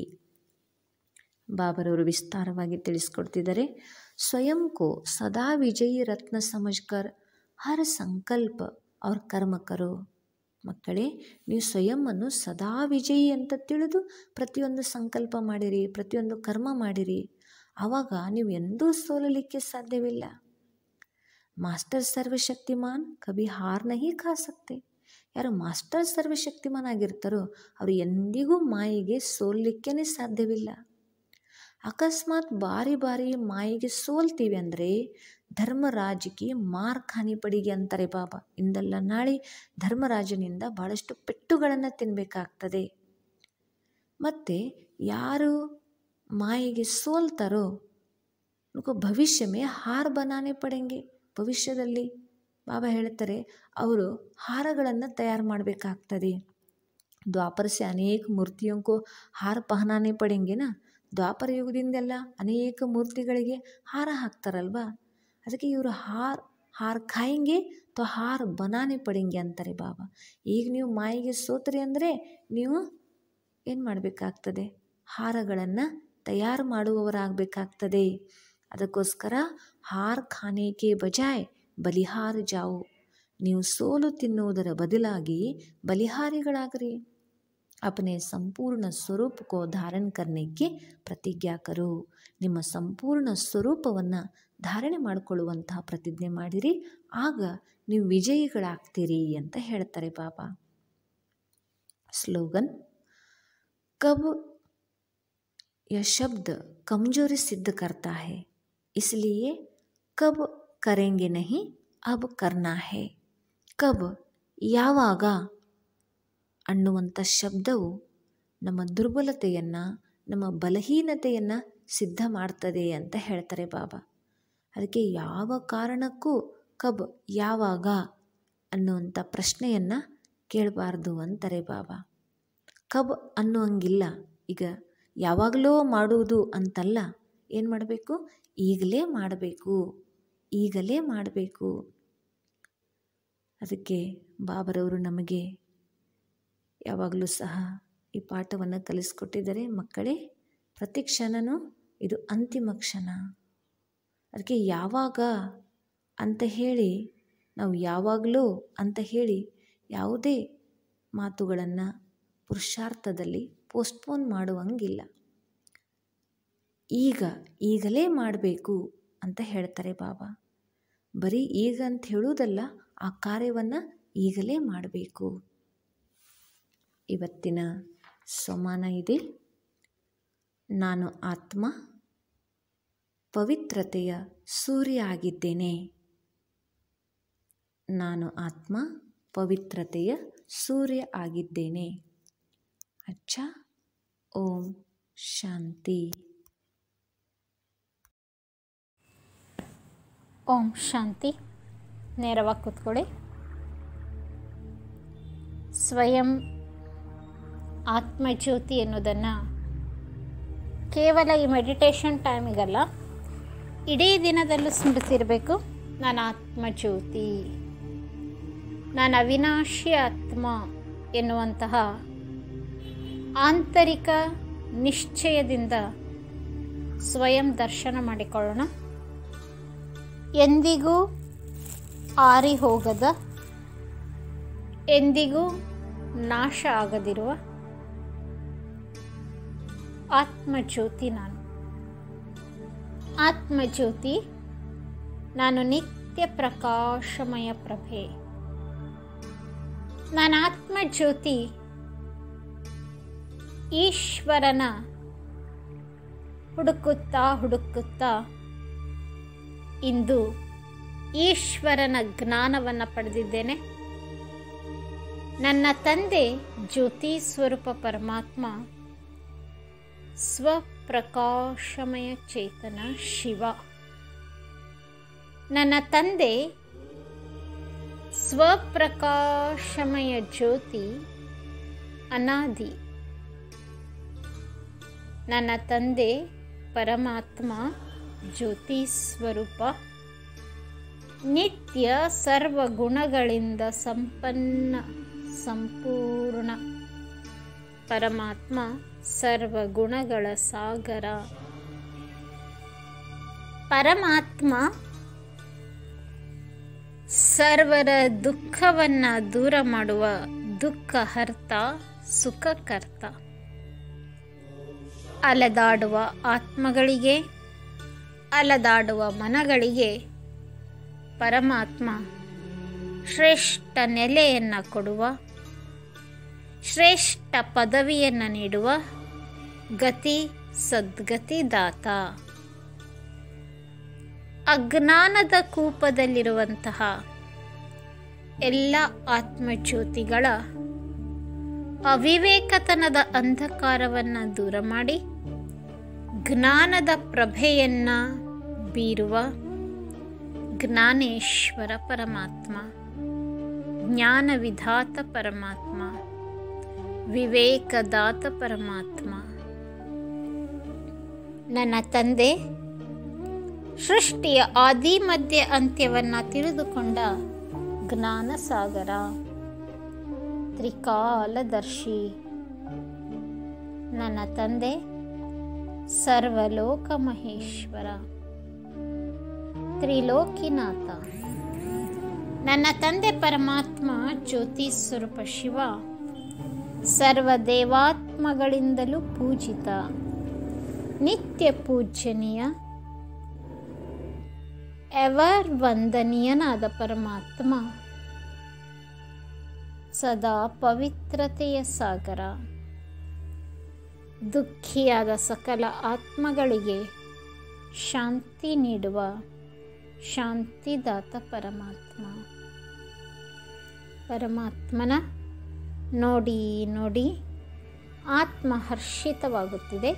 ಬಾಬರವರು ವಿಸ್ತಾರವಾಗಿ ತಿಳಿಸ್ಕೊಡ್ತಿದ್ದಾರೆ ಸ್ವಯಂ ಕೋ ಸದಾ ವಿಜಯೀ ರತ್ನ ಸಮಜ್ಕರ್ ಹರ ಸಂಕಲ್ಪ ಅವ್ರ ಕರ್ಮ ಕರೋ ಮಕ್ಕಳೇ ನೀವು ಸ್ವಯಂವನ್ನು ಸದಾ ವಿಜಯಿ ಅಂತ ತಿಳಿದು ಪ್ರತಿಯೊಂದು ಸಂಕಲ್ಪ ಮಾಡಿರಿ ಪ್ರತಿಯೊಂದು ಕರ್ಮ ಮಾಡಿರಿ ಆವಾಗ ನೀವು ಎಂದೂ ಸೋಲಲಿಕ್ಕೆ ಸಾಧ್ಯವಿಲ್ಲ ಮಾಸ್ಟರ್ ಸರ್ವಶಕ್ತಿಮಾನ್ ಕಭಿ ಹಾರ್ ನಹಿ ಖಾ ಸಕ್ತೆ ಯಾರು ಮಾಸ್ಟರ್ ಸರ್ವಶಕ್ತಿಮಾನ್ ಆಗಿರ್ತಾರೋ ಅವರು ಎಂದಿಗೂ ಮಾಯಿಗೆ ಸೋಲಿಕ್ಕೇ ಸಾಧ್ಯವಿಲ್ಲ ಅಕಸ್ಮಾತ್ ಬಾರಿ ಬಾರಿ ಮಾಯಿಗೆ ಸೋಲ್ತೀವಿ ಅಂದರೆ ಧರ್ಮರಾಜಕ್ಕೆ ಮಾರ್ ಖಾನಿ ಪಡಿಗೆ ಅಂತಾರೆ ಬಾಬಾ ಇಂದಲ್ಲ ನಾಳೆ ಧರ್ಮರಾಜನಿಂದ ಭಾಳಷ್ಟು ಪೆಟ್ಟುಗಳನ್ನು ತಿನ್ನಬೇಕಾಗ್ತದೆ ಮತ್ತು ಯಾರು ಮಾಯಿಗೆ ಸೋಲ್ತಾರೋ ಉनको ಭವಿಷ್ಯ ಮೇ ಹಾರ ಬನಾನೆ ಪಡೆಂಗೆ ಭವಿಷ್ಯದಲ್ಲಿ ಬಾಬಾ ಹೇಳ್ತಾರೆ ಅವರು ಹಾರಗಳನ್ನು ತಯಾರು ಮಾಡಬೇಕಾಗ್ತದೆ ದ್ವಾಪರ ಸೆ ಅನೇಕ ಮೂರ್ತಿಯಂಕೋ ಹಾರ ಪಹನಾನೆ ಪಡೆಂಗೆನಾ ದ್ವಾಪರ ಯುಗದಿಂದೆಲ್ಲ ಅನೇಕ ಮೂರ್ತಿಗಳಿಗೆ ಹಾರ ಹಾಕ್ತಾರಲ್ವಾ ಅದಕ್ಕೆ ಇವರು ಹಾರ ಹಾರ ಖಾಯಂಗೆ ತೋ ಹಾರ ಬನಾನೆ ಪಡೆಂಗೆ ಅಂತಾರೆ ಬಾಬಾ ಈಗ ನೀವು ಮಾಯಿಗೆ ಸೋತ್ರಿ ಅಂದರೆ ನೀವು ಏನು ಮಾಡಬೇಕಾಗ್ತದೆ ಹಾರಗಳನ್ನು ತಯಾರು ಮಾಡುವವರಾಗಬೇಕಾಗ್ತದೆ ಅದಕ್ಕೋಸ್ಕರ ಹಾರ ಖಾನೇಕೆ ಬಜಾಯ್ ಬಲಿಹಾರ ಜಾವು ನೀವು ಸೋಲು ತಿನ್ನುವುದರ ಬದಲಾಗಿ ಬಲಿಹಾರಿಗಳಾಗ್ರಿ अपने ಸಂಪೂರ್ಣ ಸ್ವರೂಪ ಕೋ ಧಾರಣ ಕರ್ನೆಕ್ಕೆ ಪ್ರತಿಜ್ಞಾ ಕರು ನಿಮ್ಮ ಸಂಪೂರ್ಣ ಸ್ವರೂಪವನ್ನು ಧಾರಣೆ ಮಾಡಿಕೊಳ್ಳುವಂತಹ ಪ್ರತಿಜ್ಞೆ ಮಾಡಿರಿ ಆಗ ನೀವು ವಿಜಯಿಗಳಾಗ್ತೀರಿ ಅಂತ ಹೇಳ್ತಾರೆ ಬಾಬಾ ಸ್ಲೋಗನ್ ಕಬ್ यह शब्द कमजोरी सिद्ध करता है इसलिए कब करेंगे नहीं अब करना है ಕಬ್ ಯಾವಾಗ ಅನ್ನುವಂಥ ಶಬ್ದವು ನಮ್ಮ ದುರ್ಬಲತೆಯನ್ನು ನಮ್ಮ ಬಲಹೀನತೆಯನ್ನು ಸಿದ್ಧ ಮಾಡ್ತದೆ ಅಂತ ಹೇಳ್ತಾರೆ ಬಾಬಾ ಅದಕ್ಕೆ ಯಾವ ಕಾರಣಕ್ಕೂ ಕಬ್ ಯಾವಾಗ ಅನ್ನುವಂಥ ಪ್ರಶ್ನೆಯನ್ನು ಕೇಳಬಾರ್ದು ಅಂತಾರೆ ಬಾಬಾ ಕಬ್ ಅನ್ನುವಂಗಿಲ್ಲ ಈಗ ಯಾವಾಗಲೋ ಮಾಡುವುದು ಅಂತಲ್ಲ ಏನು ಮಾಡಬೇಕು ಈಗಲೇ ಮಾಡಬೇಕು ಈಗಲೇ ಮಾಡಬೇಕು ಅದಕ್ಕೆ ಬಾಬರವರು ನಮಗೆ ಯಾವಾಗಲೂ ಸಹ ಈ ಪಾಠವನ್ನು ಕಲಿಸ್ಕೊಟ್ಟಿದ್ದಾರೆ ಮಕ್ಕಳೇ ಪ್ರತಿ ಕ್ಷಣನೂ ಇದು ಅಂತಿಮ ಕ್ಷಣ ಅದಕ್ಕೆ ಯಾವಾಗ ಅಂತ ಹೇಳಿ ನಾವು ಯಾವಾಗಲೂ ಅಂತ ಹೇಳಿ ಯಾವುದೇ ಮಾತುಗಳನ್ನು ಪುರುಷಾರ್ಥದಲ್ಲಿ ಪೋಸ್ಟ್ಪೋನ್ ಮಾಡುವಂಗಿಲ್ಲ ಈಗ ಈಗಲೇ ಮಾಡಬೇಕು ಅಂತ ಹೇಳ್ತಾರೆ ಬಾಬಾ ಬರೀ ಈಗ ಅಂತ ಹೇಳುವುದಲ್ಲ ಆ ಕಾರ್ಯವನ್ನು ಈಗಲೇ ಮಾಡಬೇಕು ಇವತ್ತಿನ ಸಮಾನ ಇದೆ ನಾನು ಆತ್ಮ ಪವಿತ್ರತೆಯ ಸೂರ್ಯ ಆಗಿದ್ದೇನೆ ನಾನು ಆತ್ಮ ಪವಿತ್ರತೆಯ ಸೂರ್ಯ ಆಗಿದ್ದೇನೆ ಅಚ್ಚ ಓಂ ಶಾಂತಿ ಓಂ ಶಾಂತಿ ನೇರವಾಗಿ ಕೂತ್ಕೊಳ್ಳಿ ಸ್ವಯಂ ಆತ್ಮಜ್ಯೋತಿ ಎನ್ನುವುದನ್ನು ಕೇವಲ ಈ ಮೆಡಿಟೇಷನ್ ಟೈಮಿಗಲ್ಲ ಇಡೀ ದಿನದಲ್ಲೂ ಸ್ಮರಿಸಿರಬೇಕು ನಾನು ಆತ್ಮಜ್ಯೋತಿ ನಾನು ಅವಿನಾಶಿ ಆತ್ಮ ಎನ್ನುವಂತಹ ಆಂತರಿಕ ನಿಶ್ಚಯದಿಂದ ಸ್ವಯಂ ದರ್ಶನ ಮಾಡಿಕೊಳ್ಳೋಣ ಎಂದಿಗೂ ಆರಿ ಹೋಗದ ಎಂದಿಗೂ ನಾಶ ಆಗದಿರುವ ಆತ್ಮಜ್ಯೋತಿ ನಾನು ಆತ್ಮಜ್ಯೋತಿ ನಾನು ನಿತ್ಯ ಪ್ರಕಾಶಮಯ ಪ್ರಭೆ ನಾನು ಆತ್ಮಜ್ಯೋತಿ ಈಶ್ವರನ ಹುಡುಕುತ್ತಾ ಹುಡುಕುತ್ತಾ ಇಂದು ಈಶ್ವರನ ಜ್ಞಾನವನ್ನು ಪಡೆದಿದ್ದೇನೆ ನನ್ನ ತಂದೆ ಜ್ಯೋತಿ ಸ್ವರೂಪ ಪರಮಾತ್ಮ ಸ್ವಪ್ರಕಾಶಮಯ ಚೇತನ ಶಿವ ನನ್ನ ತಂದೆ ಸ್ವಪ್ರಕಾಶಮಯ ಜ್ಯೋತಿ ಅನಾದಿ ನನ್ನ ತಂದೆ ಪರಮಾತ್ಮ ಜ್ಯೋತಿ ಸ್ವರೂಪ ನಿತ್ಯ ಸರ್ವ ಗುಣಗಳಿಂದ ಸಂಪನ್ನ ಸಂಪೂರ್ಣ ಪರಮಾತ್ಮ ಸರ್ವ ಗುಣಗಳ ಸಾಗರ ಪರಮಾತ್ಮ ಸರ್ವರ ದುಃಖವನ್ನು ದೂರ ಮಾಡುವ ದುಃಖಹರ್ತ ಸುಖಕರ್ತ ಅಲೆದಾಡುವ ಆತ್ಮಗಳಿಗೆ ಅಲೆದಾಡುವ ಮನಗಳಿಗೆ ಪರಮಾತ್ಮ ಶ್ರೇಷ್ಠ ನೆಲೆಯನ್ನು ಕೊಡುವ ಶ್ರೇಷ್ಠ ಪದವಿಯನ್ನು ನೀಡುವ ಗತಿ ಸದ್ಗತಿದಾತ ಅಜ್ಞಾನದ ಕೂಪದಲ್ಲಿರುವಂತಹ ಎಲ್ಲ ಆತ್ಮಜ್ಯೋತಿಗಳ ಅವಿವೇಕತನದ ಅಂಧಕಾರವನ್ನು ದೂರ ಮಾಡಿ ಜ್ಞಾನದ ಪ್ರಭೆಯನ್ನು ಬೀರುವ ಜ್ಞಾನೇಶ್ವರ ಪರಮಾತ್ಮ ಜ್ಞಾನವಿಧಾತ ಪರಮಾತ್ಮ ವಿವೇಕದಾತ ಪರಮಾತ್ಮ ನನ್ನ ತಂದೆ ಸೃಷ್ಟಿಯ ಆದಿ ಮಧ್ಯ ಅಂತ್ಯವನ್ನು ತಿಳಿದುಕೊಂಡ ಜ್ಞಾನ ಸಾಗರ ತ್ರಿಕಾಲದರ್ಶಿ ನನ್ನ ತಂದೆ ಸರ್ವಲೋಕ ಮಹೇಶ್ವರ ತ್ರಿಲೋಕಿನಾಥ ನನ್ನ ತಂದೆ ಪರಮಾತ್ಮ ಜ್ಯೋತಿ ಸ್ವರೂಪ ಶಿವ ಸರ್ವ ದೇವಾತ್ಮಗಳಿಂದಲೂ ಪೂಜಿತ ನಿತ್ಯ ಪೂಜ್ಯನೀಯ ಎವರ್ ವಂದನೀಯನಾದ ಪರಮಾತ್ಮ ಸದಾ ಪವಿತ್ರತೆಯ ಸಾಗರ ದುಃಖಿಯಾದ ಸಕಲ ಆತ್ಮಗಳಿಗೆ ಶಾಂತಿ ನೀಡುವ ಶಾಂತಿದಾತ ಪರಮಾತ್ಮ ಪರಮಾತ್ಮನ ನೋಡಿ ನೋಡಿ ಆತ್ಮ ಹರ್ಷಿತವಾಗುತ್ತಿದೆ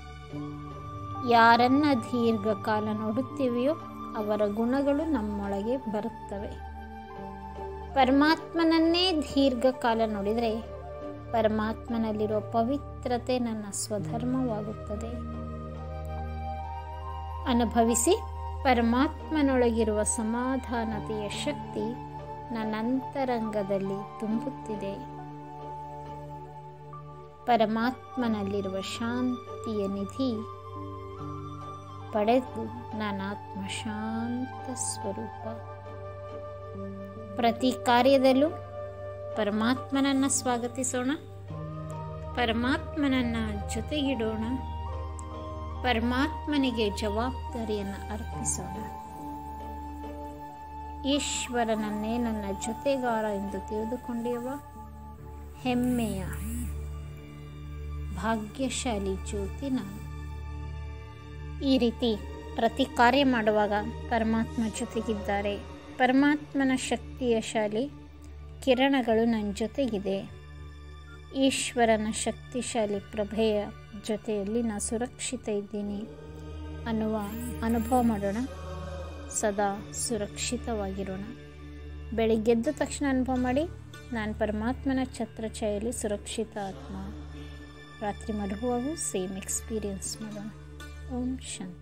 ಯಾರನ್ನ ದೀರ್ಘಕಾಲ ನೋಡುತ್ತೀವಿಯೋ ಅವರ ಗುಣಗಳು ನಮ್ಮೊಳಗೆ ಬರುತ್ತವೆ ಪರಮಾತ್ಮನನ್ನೇ ದೀರ್ಘಕಾಲ ನೋಡಿದರೆ ಪರಮಾತ್ಮನಲ್ಲಿರೋ ಪವಿತ್ರತೆ ನನ್ನ ಸ್ವಧರ್ಮವಾಗುತ್ತದೆ ಅನುಭವಿಸಿ ಪರಮಾತ್ಮನೊಳಗಿರುವ ಸಮಾಧಾನತೆಯ ಶಕ್ತಿ ನನ್ನ ಅಂತರಂಗದಲ್ಲಿ ತುಂಬುತ್ತಿದೆ ಪರಮಾತ್ಮನಲ್ಲಿರುವ ಶಾಂತಿಯ ನಿಧಿ ಪಡೆದು ನಾನು ಆತ್ಮ ಶಾಂತ ಸ್ವರೂಪ ಪ್ರತಿ ಕಾರ್ಯದಲ್ಲೂ ಪರಮಾತ್ಮನನ್ನು ಸ್ವಾಗತಿಸೋಣ ಪರಮಾತ್ಮನನ್ನು ಜೊತೆಗಿಡೋಣ ಪರಮಾತ್ಮನಿಗೆ ಜವಾಬ್ದಾರಿಯನ್ನು ಅರ್ಪಿಸೋಣ ಈಶ್ವರನನ್ನೇ ನನ್ನ ಜೊತೆಗಾರ ಎಂದು ತಿಳಿದುಕೊಂಡಿರುವ ಹೆಮ್ಮೆಯ ಭಾಗ್ಯಶಾಲಿ ಜ್ಯೋತಿ ನಾನು ಈ ರೀತಿ ಪ್ರತಿ ಕಾರ್ಯ ಮಾಡುವಾಗ ಪರಮಾತ್ಮ ಜೊತೆಗಿದ್ದಾರೆ ಪರಮಾತ್ಮನ ಶಕ್ತಿಯ ಶಾಲಿ ಕಿರಣಗಳು ನನ್ನ ಜೊತೆಗಿದೆ ಈಶ್ವರನ ಶಕ್ತಿಶಾಲಿ ಪ್ರಭೆಯ ಜೊತೆಯಲ್ಲಿ ನಾನು ಸುರಕ್ಷಿತ ಇದ್ದೀನಿ ಅನ್ನುವ ಅನುಭವ ಮಾಡೋಣ ಸದಾ ಸುರಕ್ಷಿತವಾಗಿರೋಣ ಬೆಳಿಗ್ಗೆದ್ದ ತಕ್ಷಣ ಅನುಭವ ಮಾಡಿ ನಾನು ಪರಮಾತ್ಮನ ಛತ್ರಛಾಯಲ್ಲಿ ಸುರಕ್ಷಿತ ಆತ್ಮ ರಾತ್ರಿ ಮಲಗುವಾಗೂ ಸೇಮ್ ಎಕ್ಸ್ಪೀರಿಯನ್ಸ್ ಮಾಡೋಣ ಓಂ ಶಾಂತಿ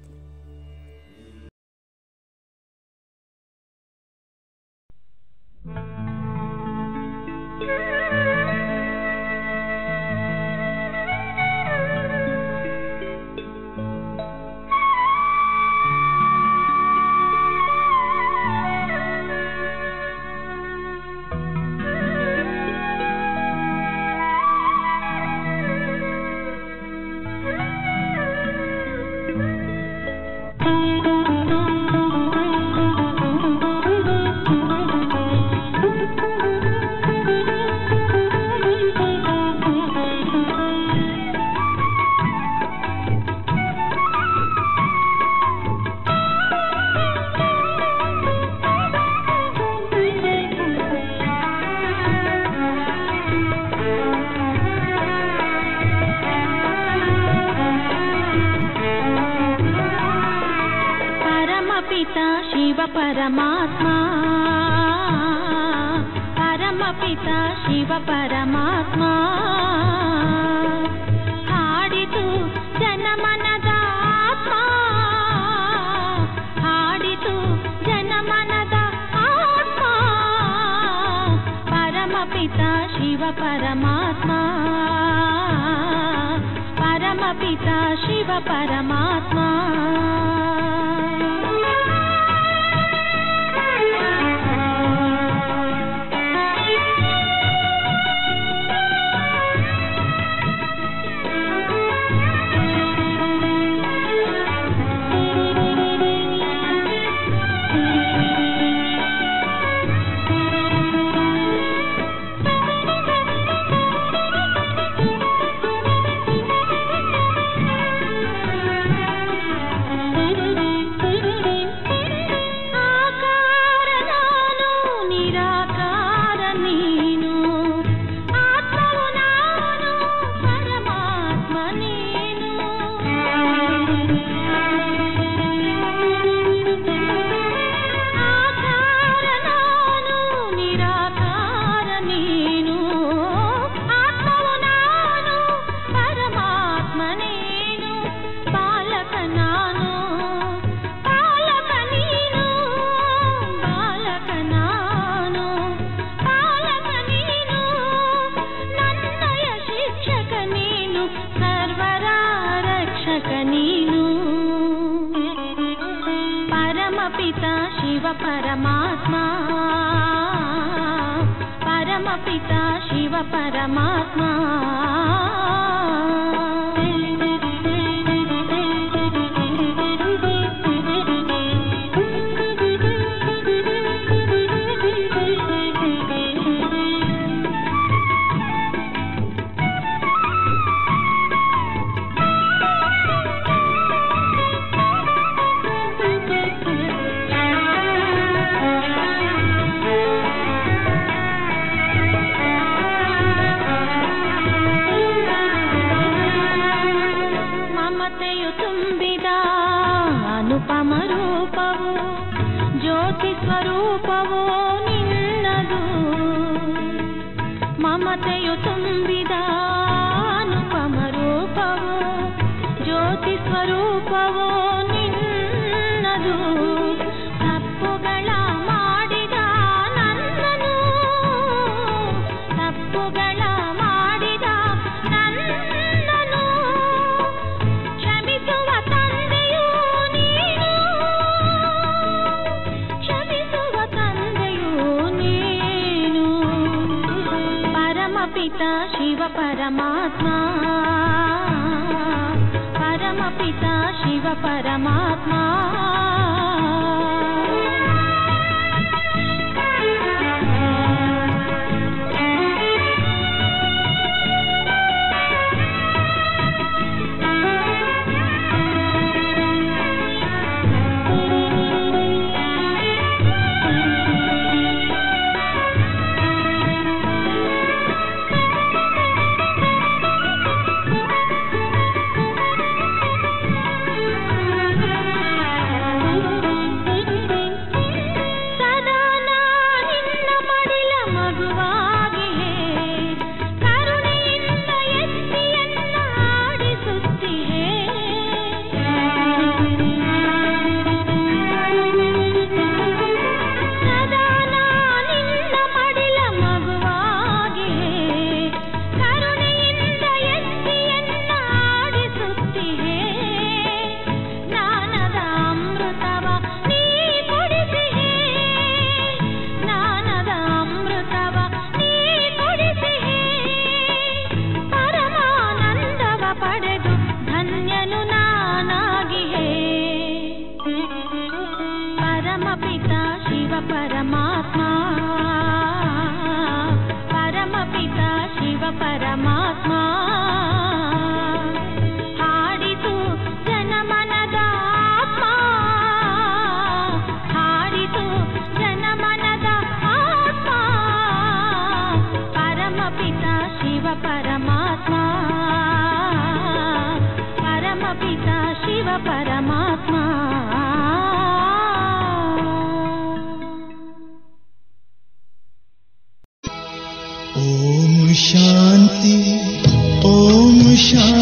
परमपिता शिव परमात्मा परमपिता शिव परमात्मा ಹಾಡಿತು ಜನಮನದ ಆತ್ಮ ಹಾಡಿತು ಜನಮನದ ಆತ್ಮ ಪರಮಪಿತ ಶಿವ ಪರಮಾತ್ಮ ಪರಮಪಿತ ಶಿವ ಪರಮಾತ್ಮ ಆಕಾರ ನಾನು ನಿರಾಕಾರ ನೀನು ಆತ್ಮವು ನಾನು ಪರಮಾತ್ಮ ನೀನು ಆಕಾರ ನಾನು ನಿರಾಕಾರ ನೀನು ಆತ್ಮವು ನಾನು ಪರಮಾತ್ಮ ನೀನು ಬಾಲಕ ನಾನು ಬಾಲಕ ನೀನು ಬಾಲಕ ನಾನು ಬಾಲಕ ನೀನು ನನ್ನಯ ಶಿಕ್ಷಕ ನೀನು ಸರ್ವರ ರಕ್ಷಕ ನೀನು ಪರಮಪಿತ ಶಿವ ಪರಮಾತ್ಮ ಪರಮಪಿತ ಶಿವ ಪರಮಾತ್ಮ ಕಾಂತಿಯು ತುಂಬಿದ ಅನುಪಮ ರೂಪವೋ ಜ್ಯೋತಿ ಸ್ವರೂಪವೋ ನಿನ್ನದು ತಪ್ಪುಗಳ ಮಾಡಿದ ನನ್ನನು ತಪ್ಪುಗಳ ಮಾಡಿದ ನನ್ನನು ಕ್ಷಮಿಸುವ ತಂದೆಯೂ ನೀನು ಕ್ಷಮಿಸುವ ತಂದೆಯೂ ನೀನು ಪರಮಪಿತ ಶಿವ ಪರಮಾತ್ಮ ಪರಮಪಿತ ಶಿವ ಪರಮಾತ್ಮ ಸದಾ ನಿನ್ನ ಮಡಿಲ ಮಗುವಾಗಿಯೇ ಕರುಣೆಯಿಂದ ಎತ್ತಿಯನ್ನ ಆಡಿಸುತ್ತಿಯೇ ಸದಾ ನಿನ್ನ ಮಡಿಲ ಮಗುವಾಗಿಯೇ ಕರುಣೆಯಿಂದ ಎತ್ತಿಯನ್ನ ಆಡಿಸುತ್ತಿಯೇ ಜ್ಞಾನದ ಅಮೃತವ ನೀ ಕೊಡಿಸಿಯೇ ಜ್ಞಾನದ ಅಮೃತವ ನೀ ಕೊಡಿಸಿಯೇ ಪರಮಾನಂದವ ಪಡೆದು ಧನ್ಯನು ನಾನಾಗಿಯೇ ಪರಮಪಿತ ಶಿವ ಪರಮಾತ್ಮ ಪರಮಪಿತ ಶಿವ ಪರಮಾತ್ಮ ಹಾಡಿತು ಜನಮನದ ಆತ್ಮ ಹಾಡಿತು ಜನಮನದ ಆತ್ಮ ಪರಮಪಿತ ಶಿವ ಪರಮಾತ್ಮ ಪರಮಪಿತ ಶಿವ ಪರಮಾತ್ಮ ಓಂ ಶಾಂತಿ ಓಂ ಶಾಂತಿ